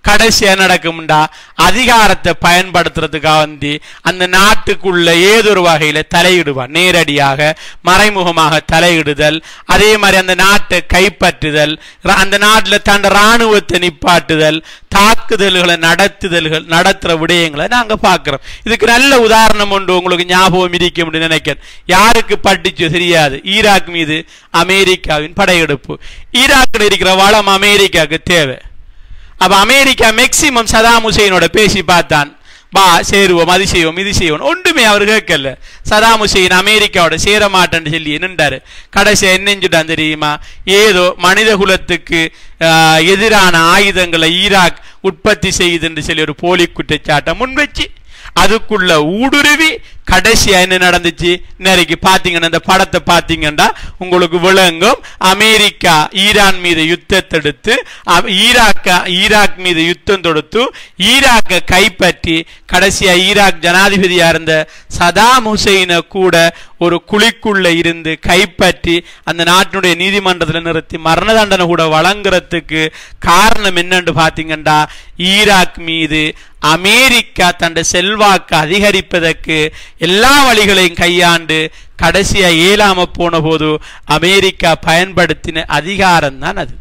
கடைசியா நடக்கும்டா அதிகாரத்தை பயன்படுத்துறதுக்காக வந்து அந்த நாட்டுக்குள்ள ஏதொரு வகையில தலையிடுவான் நேரடியாக மறைமுகமாக தலையிடுதல் அதே மாதிரி அந்த நாட்டை கைப்பற்றுதல் ர- அந்த நாட்டுல தன் ராணுவத்தை நிப்பாட்டுதல் தாக்குதல்களை நடத்துதல்கள் நடத்துற விடயங்களை நாங்க பார்க்கிறோம் இதுக்கு நல்ல உதாரணம் ஒன்று உங்களுக்கு ஞாபகம் இருக்கும் என்று நினைக்கிறேன் யாருக்கு பட்டுச்சு தெரியாது ஈராக் மீது அமெரிக்காவின் படையெடுப்பு ஈராக்கில் இருக்கிற வளம் அமெரிக்காவுக்கு தேவை அப்ப அமெரிக்கா மேக்சிமம் சதாம் ஹுசைனோட பேசி பார்த்தான் பா சேருவோம் அது செய்வோம் இது செய்வோம் ஒன்றுமே அவர் கேட்கல சதாம் ஹுசைன் அமெரிக்காவோட சேர மாட்டேன்னு சொல்லி நின்றாரு கடைசியா என்னஞ்சுட்டான் தெரியுமா ஏதோ மனித குலத்துக்கு ஆஹ், எதிரான ஆயுதங்களை ஈராக் உற்பத்தி செய்யுதுன்னு சொல்லி ஒரு போலி குற்றச்சாட்டை முன்வச்சு அதுக்குள்ள ஊடுருவி கடைசியா என்ன நடந்துச்சு இன்னைக்கு பாத்தீங்கன்னா இந்த படத்தை பாத்தீங்கன்னா உங்களுக்கு விளங்கும் அமெரிக்கா ஈரான் மீது யுத்தத்தை எடுத்து அ- ஈராக்க ஈராக் மீது யுத்தம் தொடுத்து ஈராக்கை கைப்பற்றி கடைசியா ஈராக் ஜனாதிபதியா இருந்த சதாம் ஹுசைனை கூட ஒரு குழிக்குள்ள இருந்து கைப்பற்றி அந்த நாட்டினுடைய நீதிமன்றத்தில் நிறுத்தி மரண தண்டனை கூட வழங்குறதுக்கு காரணம் என்னன்னு பாத்தீங்கன்னா ஈராக் மீது அமெரிக்கா தன் செல்வாக்கு அதிகரிப்பதற்கு எல்லா வழிகளையும் கையாண்டு கடைசியா இயலாம போன போது அமெரிக்கா பயன்படுத்தின அதிகாரம் தான் அது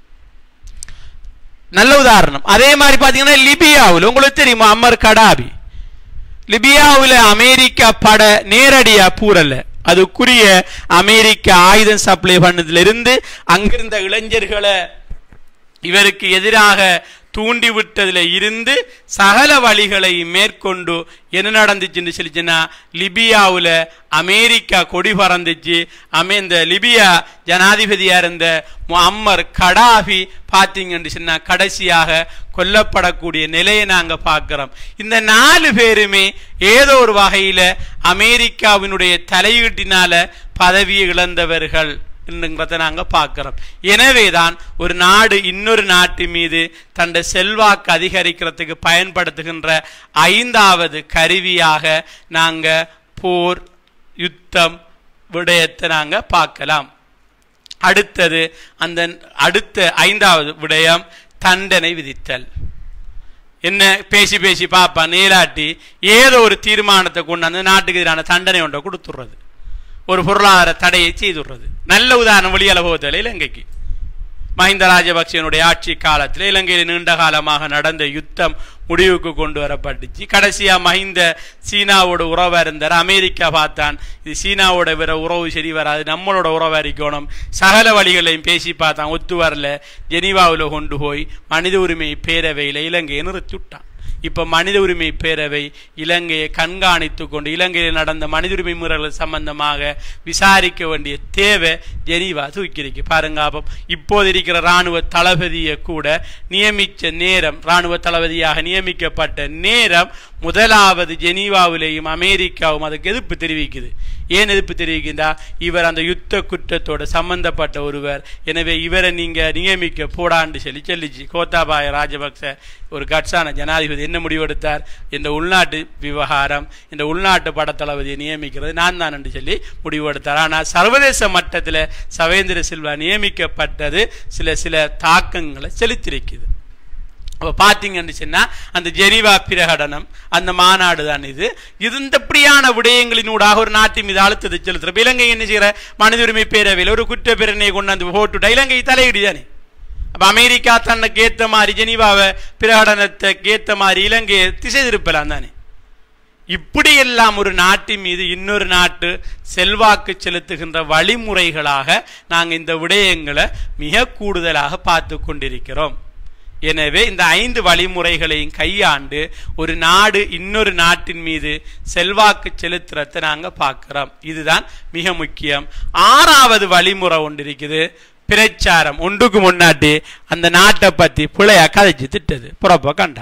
நல்ல உதாரணம் அதே மாதிரி பாத்தீங்கன்னா லிபியாவில் உங்களுக்கு தெரியுமா அம்மர் கடாபி லிபியாவில் அமெரிக்கா பட நேரடியா பூரல்ல அதுக்குரிய அமெரிக்கா ஆயுதம் சப்ளை பண்ணதுல இருந்து அங்கிருந்த இளைஞர்களை இவருக்கு எதிராக தூண்டிவிட்டதுல இருந்து சகல வழிகளை மேற்கொண்டு என்ன நடந்துச்சுன்னு சொல்லிச்சுன்னா லிபியாவுல அமெரிக்கா கொடி பறந்துச்சு அமே இந்த லிபியா ஜனாதிபதியா இருந்த முஅம்மர் கடாஃபி பாத்தீங்கன்னு சொன்னா கடைசியாக கொல்லப்படக்கூடிய நிலையை நாங்க பார்க்கிறோம் இந்த நாலு பேருமே ஏதோ ஒரு வகையில அமெரிக்காவினுடைய தலையீட்டினால பதவியை இழந்தவர்கள் என்னங்கிறத நாங்க பார்க்கிறோம் எனவேதான் ஒரு நாடு இன்னொரு நாட்டு மீது தன்னுடைய செல்வாக்கு அதிகரிக்கிறதுக்கு பயன்படுத்துகின்ற ஐந்தாவது கருவியாக நாங்க போர் யுத்தம் விடயத்தை நாங்க பார்க்கலாம் அடுத்தது அந்த அடுத்த ஐந்தாவது விடயம் தண்டனை விதித்தல் என்ன பேசி பேசி பாப்பா நீலாட்டி ஏதோ ஒரு தீர்மானத்தை கொண்டு அந்த நாட்டுக்கு எதிரான தண்டனை ஒன்றை கொடுத்துடுறது ஒரு பொருளாதார தடையை செய்துடுறது நல்ல உதாரணம் வெளியால போவதில்லை இலங்கைக்கு மஹிந்த ராஜபக்சேனுடைய ஆட்சி காலத்தில் இலங்கையில் நீண்ட காலமாக நடந்த யுத்தம் முடிவுக்கு கொண்டு வரப்பட்டுச்சு கடைசியா மஹிந்த சீனாவோட உறவா இருந்தார் அமெரிக்கா பார்த்தான் இது சீனாவோட வேற உறவு சரி வராது நம்மளோட உறவு அறிக்கணும் சகல வழிகளையும் பேசி பார்த்தான் ஒத்து வரல ஜெனீவாவில் கொண்டு போய் மனித உரிமை பேரவையில் இலங்கையை நிறுத்தி விட்டான் இப்ப மனித உரிமை பேரவை இலங்கையை கண்காணித்து கொண்டு இலங்கையில் நடந்த மனித உரிமை மீறல்கள் சம்பந்தமாக விசாரிக்க வேண்டிய தேவை ஜெனீவா தூக்கியிருக்கு பாருங்க அப்போ இப்போது இருக்கிற ராணுவ தளபதியை கூட நியமிச்ச நேரம் ராணுவ தளபதியாக நியமிக்கப்பட்ட நேரம் முதலாவது ஜெனீவாவிலேயும் அமெரிக்காவும் அதுக்கு எதிர்ப்பு தெரிவிக்குது ஏன் எதிர்ப்பு தெரிவிக்கின்றா இவர் அந்த யுத்த குற்றத்தோட சம்பந்தப்பட்ட ஒருவர் எனவே இவரை நீங்க நியமிக்க போடான்னு சொல்லி சொல்லிச்சு கோத்தாபாய ராஜபக்ச ஒரு கட்சான ஜனாதிபதி என்ன முடிவெடுத்தார் இந்த உள்நாட்டு விவகாரம் இந்த உள்நாட்டு படத்தளபதியை நியமிக்கிறது நான் தான் என்று சொல்லி முடிவெடுத்தார் ஆனால் சர்வதேச மட்டத்தில் சவேந்திர சில்வா நியமிக்கப்பட்டது சில சில தாக்கங்களை செலுத்திருக்குது அப்ப பாத்தீங்கன்னு சொன்னா அந்த ஜெனீவா பிரகடனம் அந்த மாநாடு தான் இது இது இந்த இப்படியான விடயங்களினூடாக ஒரு நாட்டின் மீது அழுத்தத்தை செலுத்துற இப்ப இலங்கை என்ன செய்யற மனித உரிமை பேரவையில் ஒரு குற்ற பிரச்சனையை கொண்டாந்து போட்டுட்டா இலங்கை தலையிடி தானே அப்ப அமெரிக்கா தன்னுக்கு ஏத்த மாதிரி ஜெனீவாவை பிரகடனத்தை ஏத்த மாதிரி இலங்கையை திசை திருப்பலாம் தானே இப்படியெல்லாம் ஒரு நாட்டின் மீது இன்னொரு நாட்டு செல்வாக்கு செலுத்துகின்ற வழிமுறைகளாக நாங்கள் இந்த விடயங்களை மிக கூடுதலாக பார்த்து கொண்டிருக்கிறோம் எனவே இந்த ஐந்து வழிமுறைகளையும் கையாண்டு ஒரு நாடு இன்னொரு நாட்டின் மீது செல்வாக்கு செலுத்துறதை நாங்க பார்க்கிறோம் இதுதான் மிக முக்கியம் ஆறாவது வழிமுறை ஒன்று இருக்குது பிரச்சாரம் ஒன்றுக்கு முன்னாடி அந்த நாட்டை பத்தி பிழையா கதைச்சு திட்டது புறப்ப கண்டா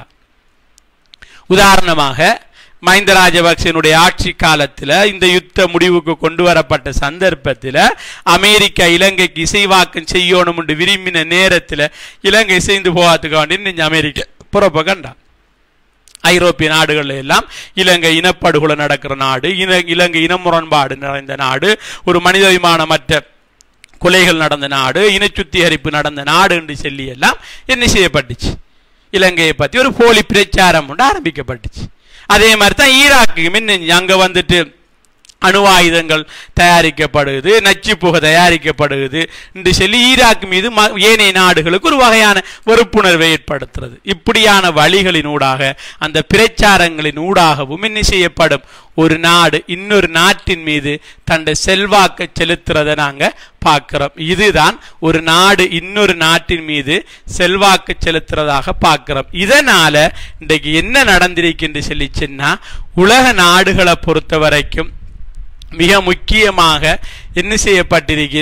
உதாரணமாக மஹிந்த ராஜபக்சனுடைய ஆட்சி காலத்தில் இந்த யுத்த முடிவுக்கு கொண்டு வரப்பட்ட சந்தர்ப்பத்தில் அமெரிக்கா இலங்கைக்கு இசைவாக்கம் செய்யணும் என்று விரும்பின நேரத்தில் இலங்கை இசைந்து போகாதுக்கு வேண்டி நெஞ்ச அமெரிக்கா புறப்ப கண்டா ஐரோப்பிய நாடுகள் எல்லாம் இலங்கை இனப்படுகொலை நடக்கிற நாடு இன இலங்கை இனமுரண்பாடு நிறைந்த நாடு ஒரு மனிதாபிமானமற்ற கொலைகள் நடந்த நாடு இன சுத்திகரிப்பு நடந்த நாடு என்று சொல்லி எல்லாம் என்ன செய்யப்பட்டுச்சு இலங்கையை பத்தி ஒரு போலி பிரச்சாரம் ஒன்று ஆரம்பிக்கப்பட்டுச்சு அதே மாதிரி தான் ஈராக்கு முன்ன அங்க வந்துட்டு அணு ஆயுதங்கள் தயாரிக்கப்படுது நச்சு புகை தயாரிக்கப்படுது என்று சொல்லி ஈராக் மீது ம- ஏனைய நாடுகளுக்கு ஒரு வகையான வெறுப்புணர்வை ஏற்படுத்துறது இப்படியான வழிகளினூடாக அந்த பிரச்சாரங்களின் ஊடாகவும் என்ன செய்யப்படும் ஒரு நாடு இன்னொரு நாட்டின் மீது தன்னுடைய செல்வாக்கை செலுத்துறதை நாங்க பார்க்கிறோம் இதுதான் ஒரு நாடு இன்னொரு நாட்டின் மீது செல்வாக்கு செலுத்துறதாக பார்க்கிறோம் இதனால இன்றைக்கு என்ன நடந்திருக்குன்னு சொல்லி சொன்னா உலக நாடுகளை பொறுத்த வரைக்கும் மிக முக்கியமாக என்ன செய்யப்பட்டிருக்கு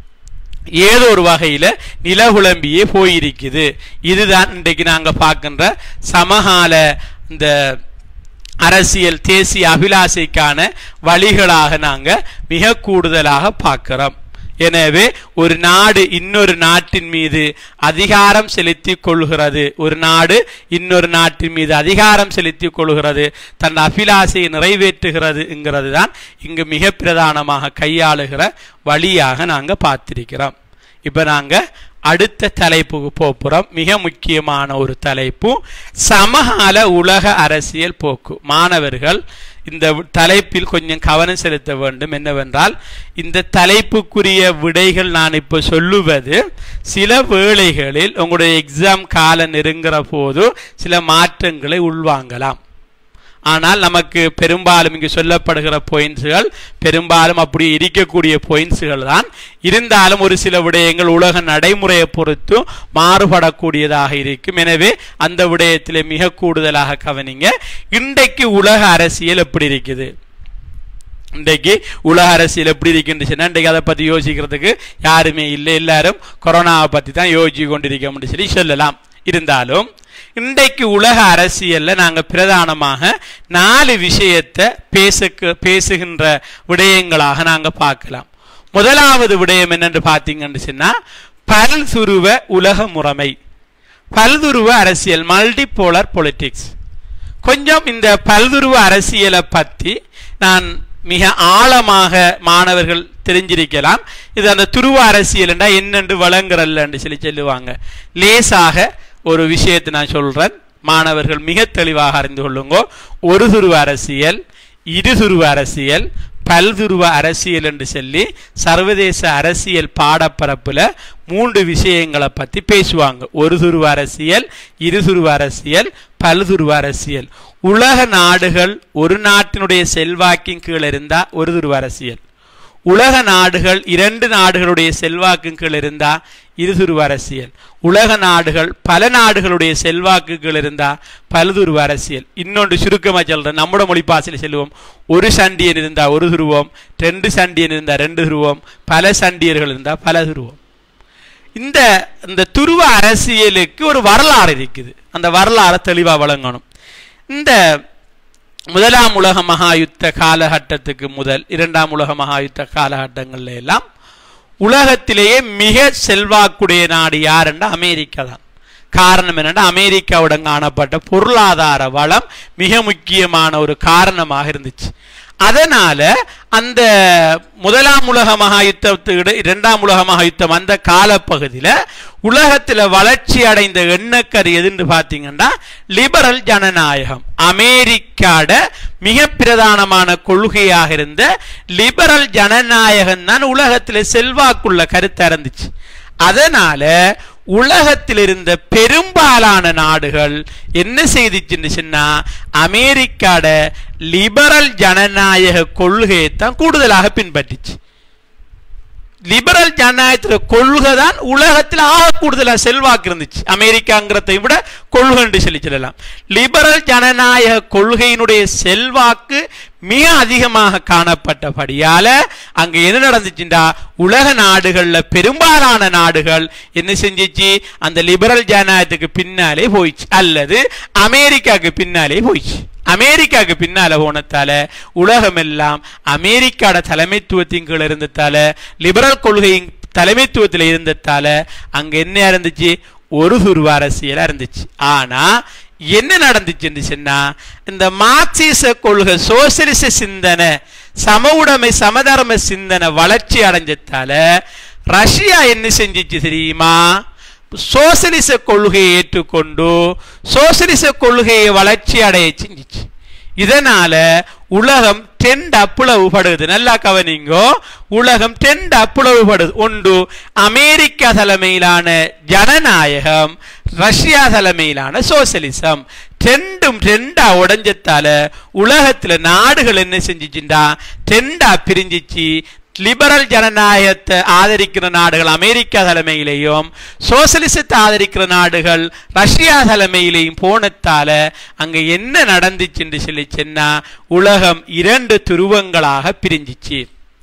ஏதோ ஒரு வகையில நிலகுழம்பியே போயிருக்குது இதுதான் இன்றைக்கு நாங்க பார்க்கின்ற சமகால இந்த அரசியல் தேசிய அபிலாசைக்கான வழிகளாக நாங்க மிக கூடுதலாக பார்க்கிறோம் எனவே ஒரு நாடு இன்னொரு நாட்டின் மீது அதிகாரம் செலுத்திக் கொள்கிறது ஒரு நாடு இன்னொரு நாட்டின் மீது அதிகாரம் செலுத்திக் கொள்கிறது தன் அபிலாசையை நிறைவேற்றுகிறதுங்கிறது தான் இங்கு மிக பிரதானமாக கையாளுகிற வழியாக நாங்க பார்த்திருக்கிறோம் இப்ப நாங்க அடுத்த தலைப்புக்கு போப்புறோம் மிக முக்கியமான ஒரு தலைப்பு சமகால உலக அரசியல் போக்கு மாணவர்கள் இந்த தலைப்பில் கொஞ்சம் கவனம் செலுத்த வேண்டும் என்னவென்றால் இந்த தலைப்புக்குரிய விடைகள் நான் இப்போ சொல்லுவது சில வேளைகளில் உங்களுடைய எக்ஸாம் காலம் நெருங்குற போது சில மாற்றங்களை உள்வாங்கலாம் ஆனால் நமக்கு பெரும்பாலும் இங்கு சொல்லப்படுகிற பாயிண்ட்ஸுகள் பெரும்பாலும் அப்படி இருக்கக்கூடிய பாயிண்ட்ஸுகள் தான் இருந்தாலும் ஒரு சில விடயங்கள் உலக நடைமுறையை பொறுத்து மாறுபடக்கூடியதாக இருக்கும் எனவே அந்த விடயத்திலே மிக கூடுதலாக கவனிங்க இன்றைக்கு உலக அரசியல் எப்படி இருக்குது இன்றைக்கு உலக அரசியல் எப்படி இருக்குன்னு இன்றைக்கு அதை பற்றி யோசிக்கிறதுக்கு யாருமே இல்லை எல்லாரும் கொரோனாவை பற்றி தான் யோசிச்சு கொண்டிருக்கோம்னு சொல்லி சொல்லலாம் இருந்தாலும் இன்றைக்கு உலக அரசியல்ல நாங்க பிரதானமாக நாலு விஷயத்தை பேசுக்கு பேசுகின்ற விடயங்களாக நாங்க பார்க்கலாம் முதலாவது விடயம் என்னன்னு பார்த்தீங்கன்னு சொன்னா பல்துருவ உலக முறைமை பல்துருவ அரசியல் மல்டிபோலர் பொலிட்டிக்ஸ் கொஞ்சம் இந்த பல்துருவ அரசியலை பற்றி நான் மிக ஆழமாக மாணவர்கள் தெரிஞ்சிருக்கலாம் இது அந்த துருவ அரசியல் என்றா என்னென்று வழங்குறல்லன்னு சொல்லி சொல்லுவாங்க லேசாக ஒரு விஷயத்தை நான் சொல்றேன் மாணவர்கள் மிக தெளிவாக அறிந்து கொள்ளுங்க ஒரு துருவ அரசியல் இரு துருவ அரசியல் பல்துருவ அரசியல் என்று சொல்லி சர்வதேச அரசியல் பாடப்பரப்புல மூன்று விஷயங்களை பத்தி பேசுவாங்க ஒரு துருவ அரசியல் இரு துருவ அரசியல் பல்துருவ அரசியல் உலக நாடுகள் ஒரு நாட்டினுடைய செல்வாக்கின் கீழ் இருந்தா ஒரு துருவ அரசியல் உலக நாடுகள் இரண்டு நாடுகளுடைய செல்வாக்கு கீழ் இருந்தா இருதுருவ அரசியல் உலக நாடுகள் பல நாடுகளுடைய செல்வாக்கு கீழ் இருந்தா பலதுருவ அரசியல் இன்னொன்று சுருக்கமா சொல்றேன் நம்முடைய மொழி பாசையில் செல்வோம் ஒரு சண்டியன் இருந்தா ஒரு துருவம் ரெண்டு சண்டியன் இருந்தா ரெண்டு துருவம் பல சண்டியர்கள் இருந்தா பல துருவம் இந்த இந்த துருவ அரசியலுக்கு ஒரு வரலாறு இருக்குது அந்த வரலாறை தெளிவா வழங்கணும் இந்த முதலாம் உலக மகாயுத்த காலகட்டத்துக்கு முதல் இரண்டாம் உலக மகாயுத்த காலகட்டங்கள்ல எல்லாம் உலகத்திலேயே மிக செல்வாக்குடைய நாடு யாருன்னா அமெரிக்கா தான் காரணம் என்னன்னா அமெரிக்காவுடன் காணப்பட்ட பொருளாதார வளம் மிக முக்கியமான ஒரு காரணமாக இருந்துச்சு அதனால அந்த முதலாம் உலக மகாயுத்தத்தோட இரண்டாம் உலக மகாயுத்தம் அந்த காலப்பகுதியில உலகத்துல வளர்ச்சி அடைந்த எண்ணக்கரு எதுன்னு பாத்தீங்கன்னா லிபரல் ஜனநாயகம் அமெரிக்காட மிக பிரதானமான கொள்கையாக இருந்த லிபரல் ஜனநாயகம் தான் உலகத்துல செல்வாக்குள்ள கருத்தா இருந்துச்சு அதனால உலகத்தில் இருந்த பெரும்பாலான நாடுகள் என்ன செய்துச்சுன்னு சொன்னா அமெரிக்காட லிபரல் ஜனநாயக கொள்கையை தான் கூடுதலாக பின்பற்றிச்சு லிபரல் ஜனநாயகத்துல கொள்கை தான் உலகத்தில் ஆக கூடுதலா செல்வாக்கு இருந்துச்சு அமெரிக்காங்கிறதை விட கொள்கை சொல்லி சொல்லலாம் லிபரல் ஜனநாயக கொள்கையினுடைய செல்வாக்கு மிக அதிகமாக காணப்பட்டபடியால அங்க என்ன நடந்துச்சுண்டா உலக நாடுகள்ல பெரும்பாலான நாடுகள் என்ன செஞ்சிச்சு அந்த லிபரல் ஜனநாயகத்துக்கு பின்னாலே போயிடுச்சு அல்லது அமெரிக்காவுக்கு பின்னாலே போயிடுச்சு அமெரிக்காவுக்கு பின்னால போனதால உலகம் எல்லாம் அமெரிக்காட தலைமைத்துவத்தின் கீழ் இருந்ததால லிபரல் கொள்கையின் தலைமைத்துவத்தில் இருந்ததால அங்க என்ன இருந்துச்சு ஒரு துருவ அரசியலா இருந்துச்சு ஆனா என்ன நடந்துச்சுன்னு சொன்னா இந்த மார்க்சிச கொள்கை சோசியலிச சிந்தனை சம உடைமை சமதர்ம சிந்தனை வளர்ச்சி அடைஞ்சதால ரஷ்யா என்ன செஞ்சிச்சு தெரியுமா சோசலிச கொள்கையை ஏற்றுக்கொண்டு சோசலிச கொள்கையை வளர்ச்சி அடைய செஞ்சிச்சு இதனால உலகம் டெண்ட் அப்புளவுபடுது நல்லா கவனிங்கோ உலகம் டெண்ட் அப்புளவுபடுது ஒன்று அமெரிக்கா தலைமையிலான ஜனநாயகம் ரஷ்யா தலைமையிலான சோசலிசம் ரெண்டும் ரெண்டா உடைஞ்சத்தால உலகத்துல நாடுகள் என்ன செஞ்சிச்சுண்டா ரெண்டா பிரிஞ்சிச்சு லிபரல் ஜனநாயகத்தை ஆதரிக்கிற நாடுகள் அமெரிக்கா தலைமையிலையும் சோசலிசத்தை ஆதரிக்கிற நாடுகள் ரஷ்யா தலைமையிலையும் போனத்தால அங்க என்ன நடந்துச்சுன்னு சொல்லி சொன்னா உலகம் இரண்டு துருவங்களாக பிரிஞ்சிச்சு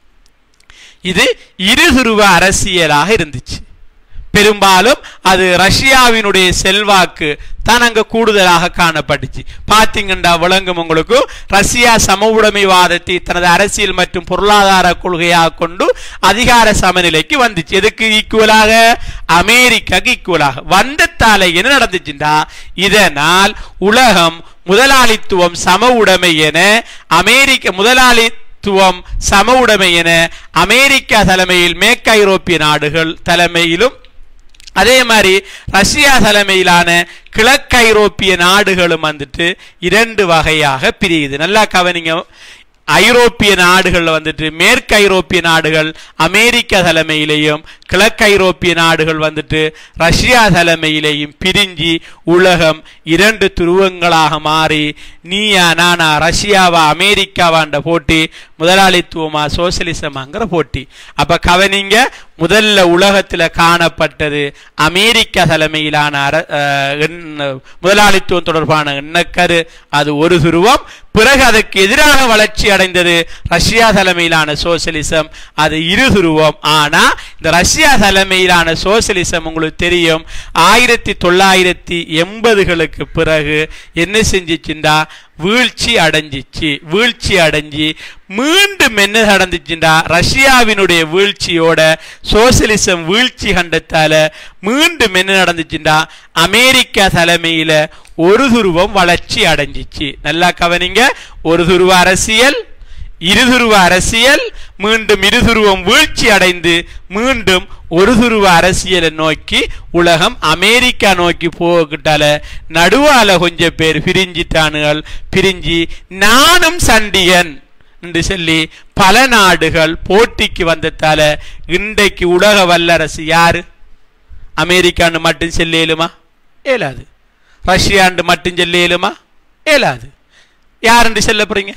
இது இருதுருவ அரசியலாக இருந்துச்சு பெரும்பாலும் அது ரஷ்யாவினுடைய செல்வாக்கு தான் அங்க கூடுதலாக காணப்பட்டுச்சு பாத்தீங்கன்னா விளங்கும் உங்களுக்கு ரஷ்யா சம உடைமைவாதத்தை தனது அரசியல் மற்றும் பொருளாதார கொள்கையாக கொண்டு அதிகார சமநிலைக்கு வந்துச்சு எதுக்கு ஈக்குவலாக அமெரிக்காக்கு ஈக்குவலாக வந்தத்தால என்ன நடந்துச்சுண்டா இதனால் உலகம் முதலாளித்துவம் சம உடைமை என அமெரிக்க முதலாளி துவம் சம உடைமை என அமெரிக்கா தலைமையில் மேற்கு ஐரோப்பிய நாடுகள் தலைமையிலும் அதே மாதிரி ரஷ்யா தலைமையிலான கிழக்கு ஐரோப்பிய நாடுகளும் வந்துட்டு இரண்டு வகையாக பிரியுது நல்லா கவனிங்க ஐரோப்பிய நாடுகள் வந்துட்டு மேற்கு ஐரோப்பிய நாடுகள் அமெரிக்கா தலைமையிலேயும் கிழக்கு ஐரோப்பிய நாடுகள் வந்துட்டு ரஷ்யா தலைமையிலேயும் பிரிஞ்சு உலகம் இரண்டு துருவங்களாக மாறி நீயா நானா ரஷ்யாவா அமெரிக்காவான்ற போட்டி முதலாளித்துவமா சோசியலிசமாங்கிற போட்டி அப்ப கவனிங்க முதல்ல உலகத்துல காணப்பட்டது அமெரிக்கா தலைமையிலான அர- அஹ், எண்ண- முதலாளித்துவம் தொடர்பான எண்ணக்கரு அது ஒரு துருவம் பிறகு அதற்கு எதிராக வளர்ச்சி அடைந்தது ரஷ்யா தலைமையிலான சோசியலிசம் அது இரு துருவம் ஆனா இந்த ரஷ்யா தலைமையிலான சோசியலிசம் உங்களுக்கு தெரியும் ஆயிரத்தி தொள்ளாயிரத்தி எண்பதுகளுக்கு பிறகு என்ன செஞ்சிச்சுண்டா வீழ்ச்சி அடைஞ்சிச்சு வீழ்ச்சி அடைஞ்சு மீண்டும் என்ன நடந்துச்சுண்டா ரஷ்யாவினுடைய வீழ்ச்சியோட சோசியலிசம் வீழ்ச்சி கண்டத்தால மீண்டும் என்ன நடந்துச்சுண்டா அமெரிக்கா தலைமையில ஒரு துருவம் வளர்ச்சி அடைஞ்சிச்சு நல்லா கவனிங்க ஒரு துருவ அரசியல் இருதுருவ அரசியல் மீண்டும் இருதுருவம் வீழ்ச்சி அடைந்து மீண்டும் ஒரு துருவ அரசியலை நோக்கி உலகம் அமெரிக்கா நோக்கி போகிட்டால நடுவால கொஞ்சம் பேர் பிரிஞ்சிட்டானுகள் பிரிஞ்சு நானும் சண்டியன் என்று சொல்லி பல நாடுகள் போட்டிக்கு வந்ததால இன்றைக்கு உலக வல்லரசு யாரு அமெரிக்கான்னு மட்டும் செல்ல இயலுமா இயலாது ரஷ்யாண்டு மட்டும் செல்ல இயலுமா இயலாது யாருன்னு செல்ல போறீங்க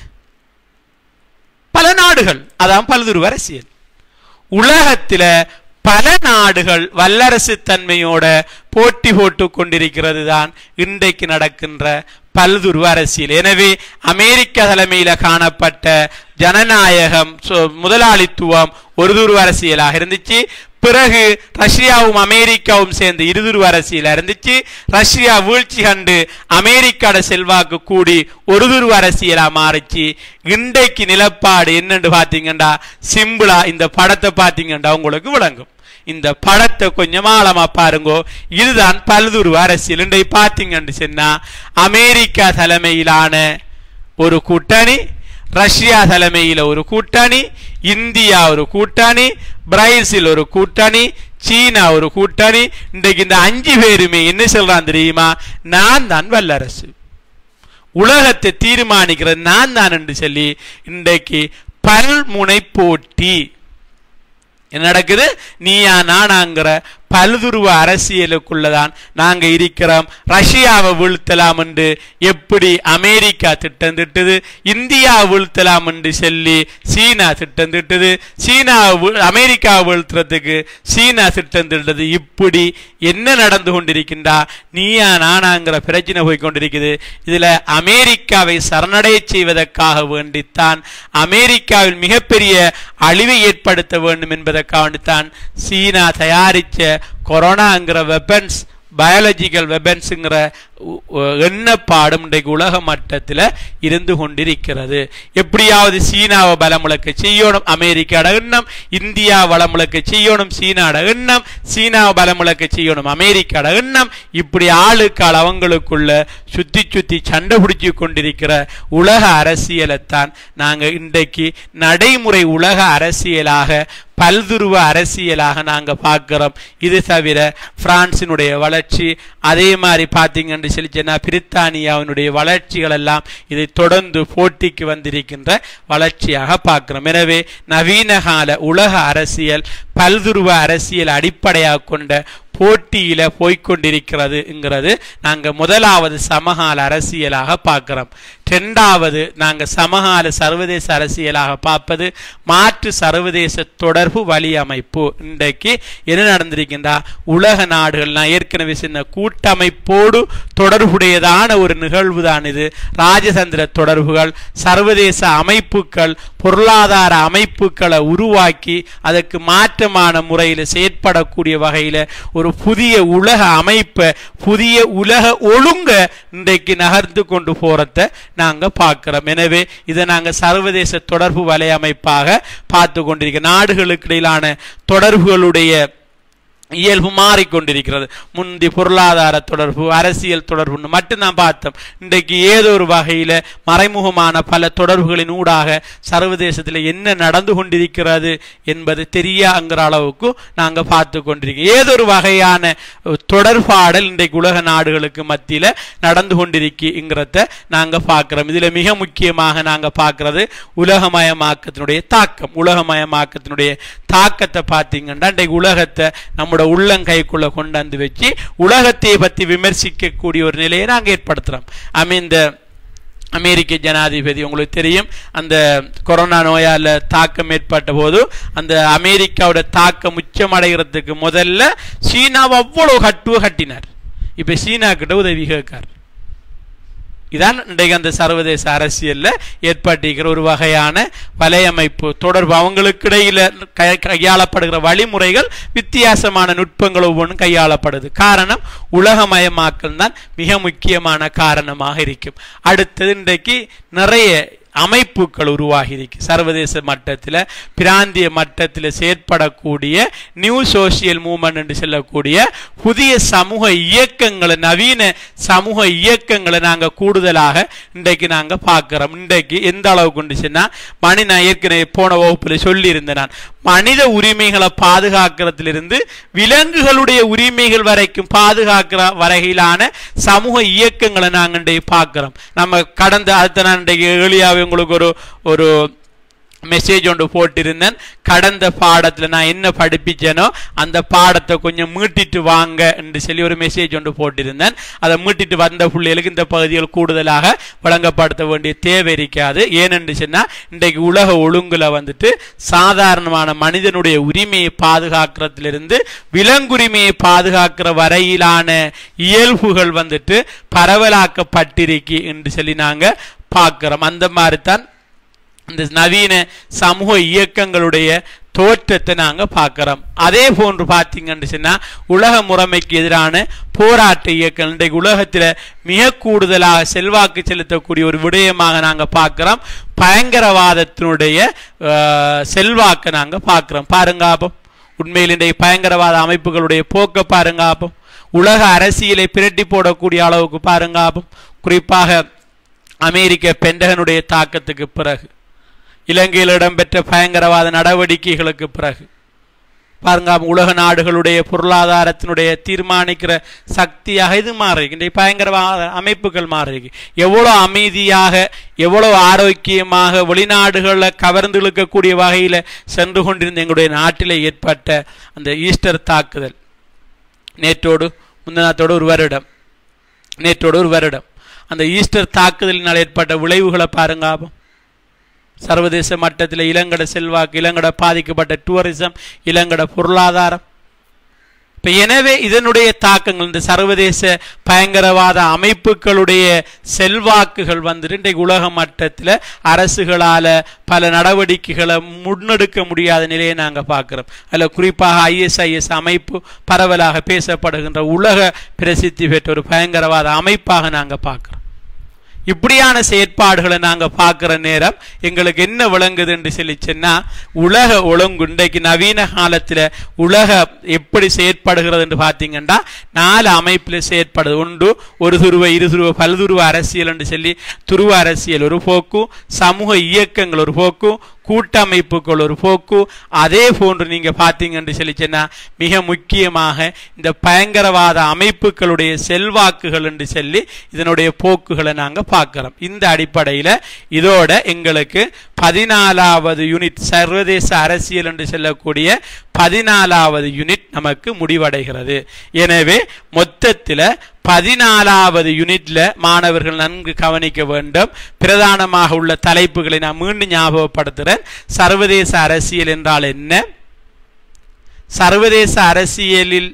பல நாடுகள் அதான் பலதுருவ அரசியல் உலகத்தில பல நாடுகள் வல்லரசு தன்மையோட போட்டி போட்டு கொண்டிருக்கிறது தான் இன்றைக்கு நடக்கின்ற பல்துருவ அரசியல் எனவே அமெரிக்க தலைமையில காணப்பட்ட ஜனநாயகம் சோ- முதலாளித்துவம் ஒரு துருவ அரசியலாக இருந்துச்சு பிறகு ரஷ்யாவும் அமெரிக்காவும் சேர்ந்து இருதுருவ அரசியலா இருந்துச்சு ரஷ்யா வீழ்ச்சி கண்டு அமெரிக்காட செல்வாக்கு கூடி ஒரு துருவ அரசியலா மாறிச்சு இன்றைக்கு நிலப்பாடு என்னன்னு பாத்தீங்கன்னா சிம்பிளா இந்த படத்தை பாத்தீங்கன்னா உங்களுக்கு விளங்கும் இந்த படத்தை கொஞ்சம் ஆழமா பாருங்கோ இதுதான் பல்துருவ அரசியல் இன்றைக்கு பாத்தீங்கன்னு சொன்னா அமெரிக்கா தலைமையிலான ஒரு கூட்டணி ரஷ்யா தலைமையில ஒரு கூட்டணி இந்தியா ஒரு கூட்டணி பிரேசில் ஒரு கூட்டணி சீனா ஒரு கூட்டணி இன்றைக்கு இந்த அஞ்சு பேருமே என்ன சொல்றான் தெரியுமா நான் தான் வல்லரசு உலகத்தை தீர்மானிக்கிறது நான் தான் என்று சொல்லி இன்றைக்கு பல்முனை போட்டி என்ன நடக்குது நீயா நானாங்கிற பல்துருவ அரசியலுக்குள்ளதான் நாங்க இருக்கிறோம் ரஷ்யாவை வீழ்த்தலாம் என்று எப்படி அமெரிக்கா திட்டம் திட்டுது இந்தியா வீழ்த்தலாம் என்று சொல்லி சீனா திட்டம் திட்டுது சீனா அமெரிக்கா வீழ்த்துறதுக்கு சீனா திட்டம் திட்டது இப்படி என்ன நடந்து கொண்டிருக்கின்றா நீயா நானாங்கிற பிரச்சனை போய் கொண்டிருக்குது இதுல அமெரிக்காவை சரணடைய செய்வதற்காக வேண்டித்தான் அமெரிக்காவில் மிகப்பெரிய அழிவை ஏற்படுத்த வேண்டும் என்பதற்காக வேண்டித்தான் சீனா தயாரிச்ச கொரோனாங்கிற வெப்பன்ஸ் பயாலஜிக்கல் வெப்பன்ஸுங்கிற உ- உ- எண்ணப்பாடும் இன்றைக்கு உலக மட்டத்தில் இருந்து கொண்டிருக்கிறது எப்படியாவது சீனாவை பலமுழக்க செய்யணும் அமெரிக்காட எண்ணம் இந்தியா வளமுழக்க செய்யணும் சீனாட எண்ணம் சீனாவை பலமுழக்க செய்யணும் அமெரிக்காட எண்ணம் இப்படி ஆளுக்கால் அவங்களுக்குள்ள சுத்தி சுத்தி சண்டை பிடிச்சு கொண்டிருக்கிற உலக அரசியலைத்தான் நாங்க இன்றைக்கு நடைமுறை உலக அரசியலாக பல்துருவ அரசியலாக நாங்க பார்க்கிறோம் இது தவிர பிரான்சினுடைய வளர்ச்சி அதே மாதிரி பார்த்தீங்கன்னு சொல்லி சொன்னா பிரித்தானியாவினுடைய வளர்ச்சிகள் எல்லாம் இதை தொடர்ந்து போட்டிக்கு வந்திருக்கின்ற வளர்ச்சியாக பார்க்கிறோம் எனவே நவீன கால உலக அரசியல் பல்துருவ அரசியல் அடிப்படையாக கொண்ட போட்டியில போய்க்கொண்டிருக்கிறதுங்கிறது நாங்க முதலாவது சமகால அரசியலாக பார்க்கிறோம் இரண்டாவது நாங்க சமகால சர்வதேச அரசியலாக பார்ப்பது மாற்று சர்வதேச தொடர்பு வழி அமைப்பு இன்றைக்கு என்ன நடந்திருக்கின்றா உலக நாடுகள் நான் ஏற்கனவே சொன்ன கூட்டமைப்போடு தொடர்புடையதான ஒரு நிகழ்வு தான் இது ராஜதந்திர தொடர்புகள் சர்வதேச அமைப்புகள் பொருளாதார அமைப்புகளை உருவாக்கி அதற்கு மாற்றமான முறையில் செயற்படக்கூடிய வகையில் ஒரு புதிய உலக அமைப்பை புதிய உலக ஒழுங்க இன்றைக்கு நகர்ந்து கொண்டு போறத நாங்க பார்க்கிறோம் எனவே இதை நாங்க சர்வதேச தொடர்பு வலையமைப்பாக பார்த்து கொண்டிருக்க நாடுகளுக்கு இடையிலான தொடர்புகளுடைய இயல்பு மாறிக்கொண்டிருக்கிறது முந்தி பொருளாதார தொடர்பு அரசியல் தொடர்புன்னு மட்டும் நான் பார்த்தோம் இன்றைக்கு ஏதோ ஒரு வகையில மறைமுகமான பல தொடர்புகளின் ஊடாக சர்வதேசத்தில் என்ன நடந்து கொண்டிருக்கிறது என்பது தெரியாங்கிற அளவுக்கு நாங்க பார்த்து கொண்டிருக்கோம் ஏதோ ஒரு வகையான தொடர்பாடல் இன்றைக்கு உலக நாடுகளுக்கு மத்தியில நடந்து கொண்டிருக்குங்கிறத நாங்க பார்க்கிறோம் இதுல மிக முக்கியமாக நாங்க பார்க்கிறது உலகமயமாக்கத்தினுடைய தாக்கம் உலகமயமாக்கத்தினுடைய தாக்கத்தை பார்த்தீங்கன்னா இன்றைக்கு உலகத்தை நம்மளோட உள்ளங்கைக்குள்ள கொண்டாந்து வச்சு உலகத்தை பத்தி விமர்சிக்கக்கூடிய ஒரு நிலையை நாங்க ஏற்படுத்துறோம் ஐ மீன் இந்த அமெரிக்க ஜனாதிபதி உங்களுக்கு தெரியும் அந்த கொரோனா நோயால தாக்கம் ஏற்பட்ட போது அந்த அமெரிக்காவோட தாக்கம் உச்சமடைகிறதுக்கு முதல்ல சீனாவை அவ்வளவு கட்டுவ கட்டினார் இப்ப சீனா கிட்ட உதவி கேட்கார் இதான் இன்றைக்கு அந்த சர்வதேச அரசியல்ல ஏற்பட்டிருக்கிற ஒரு வகையான வலையமைப்பு தொடர்பு அவங்களுக்கு இடையில கை- கையாளப்படுகிற வழிமுறைகள் வித்தியாசமான நுட்பங்கள் ஒவ்வொன்றும் கையாளப்படுது காரணம் உலகமயமாக்கல் தான் மிக முக்கியமான காரணமாக இருக்கும் அடுத்தது இன்றைக்கு நிறைய அமைப்புகள் உருவாகி இருக்கு சர்வதேச மட்டத்தில் பிராந்திய மட்டத்தில் செயற்படக்கூடிய நியூ சோசியல் மூவ்மெண்ட் என்று சொல்லக்கூடிய புதிய சமூக இயக்கங்களை நவீன சமூக இயக்கங்களை நாங்கள் கூடுதலாக இன்றைக்கு நாங்கள் பார்க்கிறோம் இன்றைக்கு எந்த அளவுக்கு கொண்டுச்சுன்னா மணி நான் ஏற்கனவே போன வகுப்பில் சொல்லியிருந்தேன் நான் மனித உரிமைகளை பாதுகாக்கிறதிலிருந்து விலங்குகளுடைய உரிமைகள் வரைக்கும் பாதுகாக்கிற வரையிலான சமூக இயக்கங்களை நாங்கள் இன்றைக்கு பார்க்கிறோம் நம்ம கடந்த அடுத்த நான் இன்றைக்கு எளியாவே உங்களுக்கு ஒரு ஒரு மெசேஜ் ஒன்று போட்டிருந்தேன் கடந்த பாடத்தில் நான் என்ன படிப்பிச்சேனோ அந்த பாடத்தை கொஞ்சம் மீட்டிட்டு வாங்க என்று சொல்லி ஒரு மெசேஜ் ஒன்று போட்டிருந்தேன் அதை மீட்டிட்டு வந்த பிள்ளைகளுக்கு இந்த பகுதிகள் கூடுதலாக வழங்கப்படுத்த வேண்டிய தேவை இருக்காது ஏனென்று சொன்னால் இன்றைக்கு உலக ஒழுங்குல வந்துட்டு சாதாரணமான மனிதனுடைய உரிமையை பாதுகாக்கிறதிலிருந்து விலங்குரிமையை பாதுகாக்கிற வரையிலான இயல்புகள் வந்துட்டு பரவலாக்கப்பட்டிருக்கு என்று சொல்லி நாங்க பார்க்கிறோம் அந்த மாதிரி தான் இந்த நவீன சமூக இயக்கங்களுடைய தோற்றத்தை நாங்க பார்க்கிறோம் அதே போன்று பார்த்தீங்கன்னு சொன்னா உலக முறைமைக்கு எதிரான போராட்ட இயக்கம் இன்றைக்கு உலகத்தில் மிக கூடுதலாக செல்வாக்கு செலுத்தக்கூடிய ஒரு விடயமாக நாங்க பார்க்கிறோம் பயங்கரவாதத்தினுடைய அஹ், செல்வாக்கை நாங்க பார்க்கிறோம் பாருங்க அப்போ உண்மையில் இன்றைக்கு பயங்கரவாத அமைப்புகளுடைய போக்க பாருங்க அப்போ உலக அரசியலை பிரட்டி போடக்கூடிய அளவுக்கு பாருங்க அப்போ குறிப்பாக அமெரிக்க பெண்டகனுடைய தாக்கத்துக்கு பிறகு இலங்கையில் இடம்பெற்ற பயங்கரவாத நடவடிக்கைகளுக்கு பிறகு பாருங்க அப்ப உலக நாடுகளுடைய பொருளாதாரத்தினுடைய தீர்மானிக்கிற சக்தியாக இது மாறி இன்றைக்கு பயங்கரவாத அமைப்புகள் மாறி இருக்கு எவ்வளவு அமைதியாக எவ்வளவு ஆரோக்கியமாக வெளிநாடுகளில் கவர்ந்து இழுக்கக்கூடிய வகையில் சென்று கொண்டிருந்த எங்களுடைய நாட்டில் ஏற்பட்ட அந்த ஈஸ்டர் தாக்குதல் நேற்றோடு முந்தநாத்தோடு ஒரு வருடம் நேற்றோடு ஒரு வருடம் அந்த ஈஸ்டர் தாக்குதலினால் ஏற்பட்ட விளைவுகளை பாருங்க ஆபம் சர்வதேச மட்டத்தில் இளங்கட செல்வாக்கு இளங்கட பாதிக்கப்பட்ட டூரிசம் இளங்கட பொருளாதாரம் இப்ப எனவே இதனுடைய தாக்கங்கள் இந்த சர்வதேச பயங்கரவாத அமைப்புகளுடைய செல்வாக்குகள் வந்துட்டு இன்றைக்கு உலக மட்டத்தில் அரசுகளால பல நடவடிக்கைகளை முன்னெடுக்க முடியாத நிலையை நாங்க பார்க்கிறோம் அதில் குறிப்பாக ஐஎஸ்ஐஎஸ் அமைப்பு பரவலாக பேசப்படுகின்ற உலக பிரசித்தி பெற்ற ஒரு பயங்கரவாத அமைப்பாக நாங்க பார்க்கிறோம் இப்படியான செயற்பாடுகளை நாங்க பார்க்கிற நேரம் எங்களுக்கு என்ன விளங்குது என்று சொல்லி சொன்னா உலக ஒழுங்கு இன்றைக்கு நவீன காலத்துல உலக எப்படி செயற்படுகிறது என்று பார்த்தீங்கன்னா நாலு அமைப்பில் செயற்படுது ஒன்று ஒரு துருவ இரு துருவ பல்துருவ அரசியல் என்று சொல்லி துருவ அரசியல் ஒரு போக்கு சமூக இயக்கங்கள் ஒரு போக்கு கூட்டமைப்புகள் ஒரு போக்கு அதே போன்று நீங்க பார்த்தீங்க என்று சொல்லி சொன்னா மிக முக்கியமாக இந்த பயங்கரவாத அமைப்புகளுடைய செல்வாக்குகள் என்று சொல்லி இதனுடைய போக்குகளை நாங்க பார்க்கிறோம் இந்த அடிப்படையில இதோட எங்களுக்கு பதினாலாவது யூனிட் சர்வதேச அரசியல் என்று சொல்லக்கூடிய பதினாலாவது யூனிட் நமக்கு முடிவடைகிறது எனவே மொத்தத்தில் பதினாலாவது யூனிட்ல மாணவர்கள் நன்கு கவனிக்க வேண்டும் பிரதானமாக உள்ள தலைப்புகளை நான் மீண்டும் ஞாபகப்படுத்துகிறேன் சர்வதேச அரசியல் என்றால் என்ன சர்வதேச அரசியலில்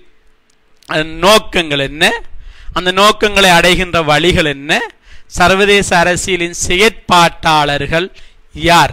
அதன் நோக்கங்கள் என்ன அந்த நோக்கங்களை அடைகின்ற வழிகள் என்ன சர்வதேச அரசியலின் செயற்பாட்டாளர்கள் யார்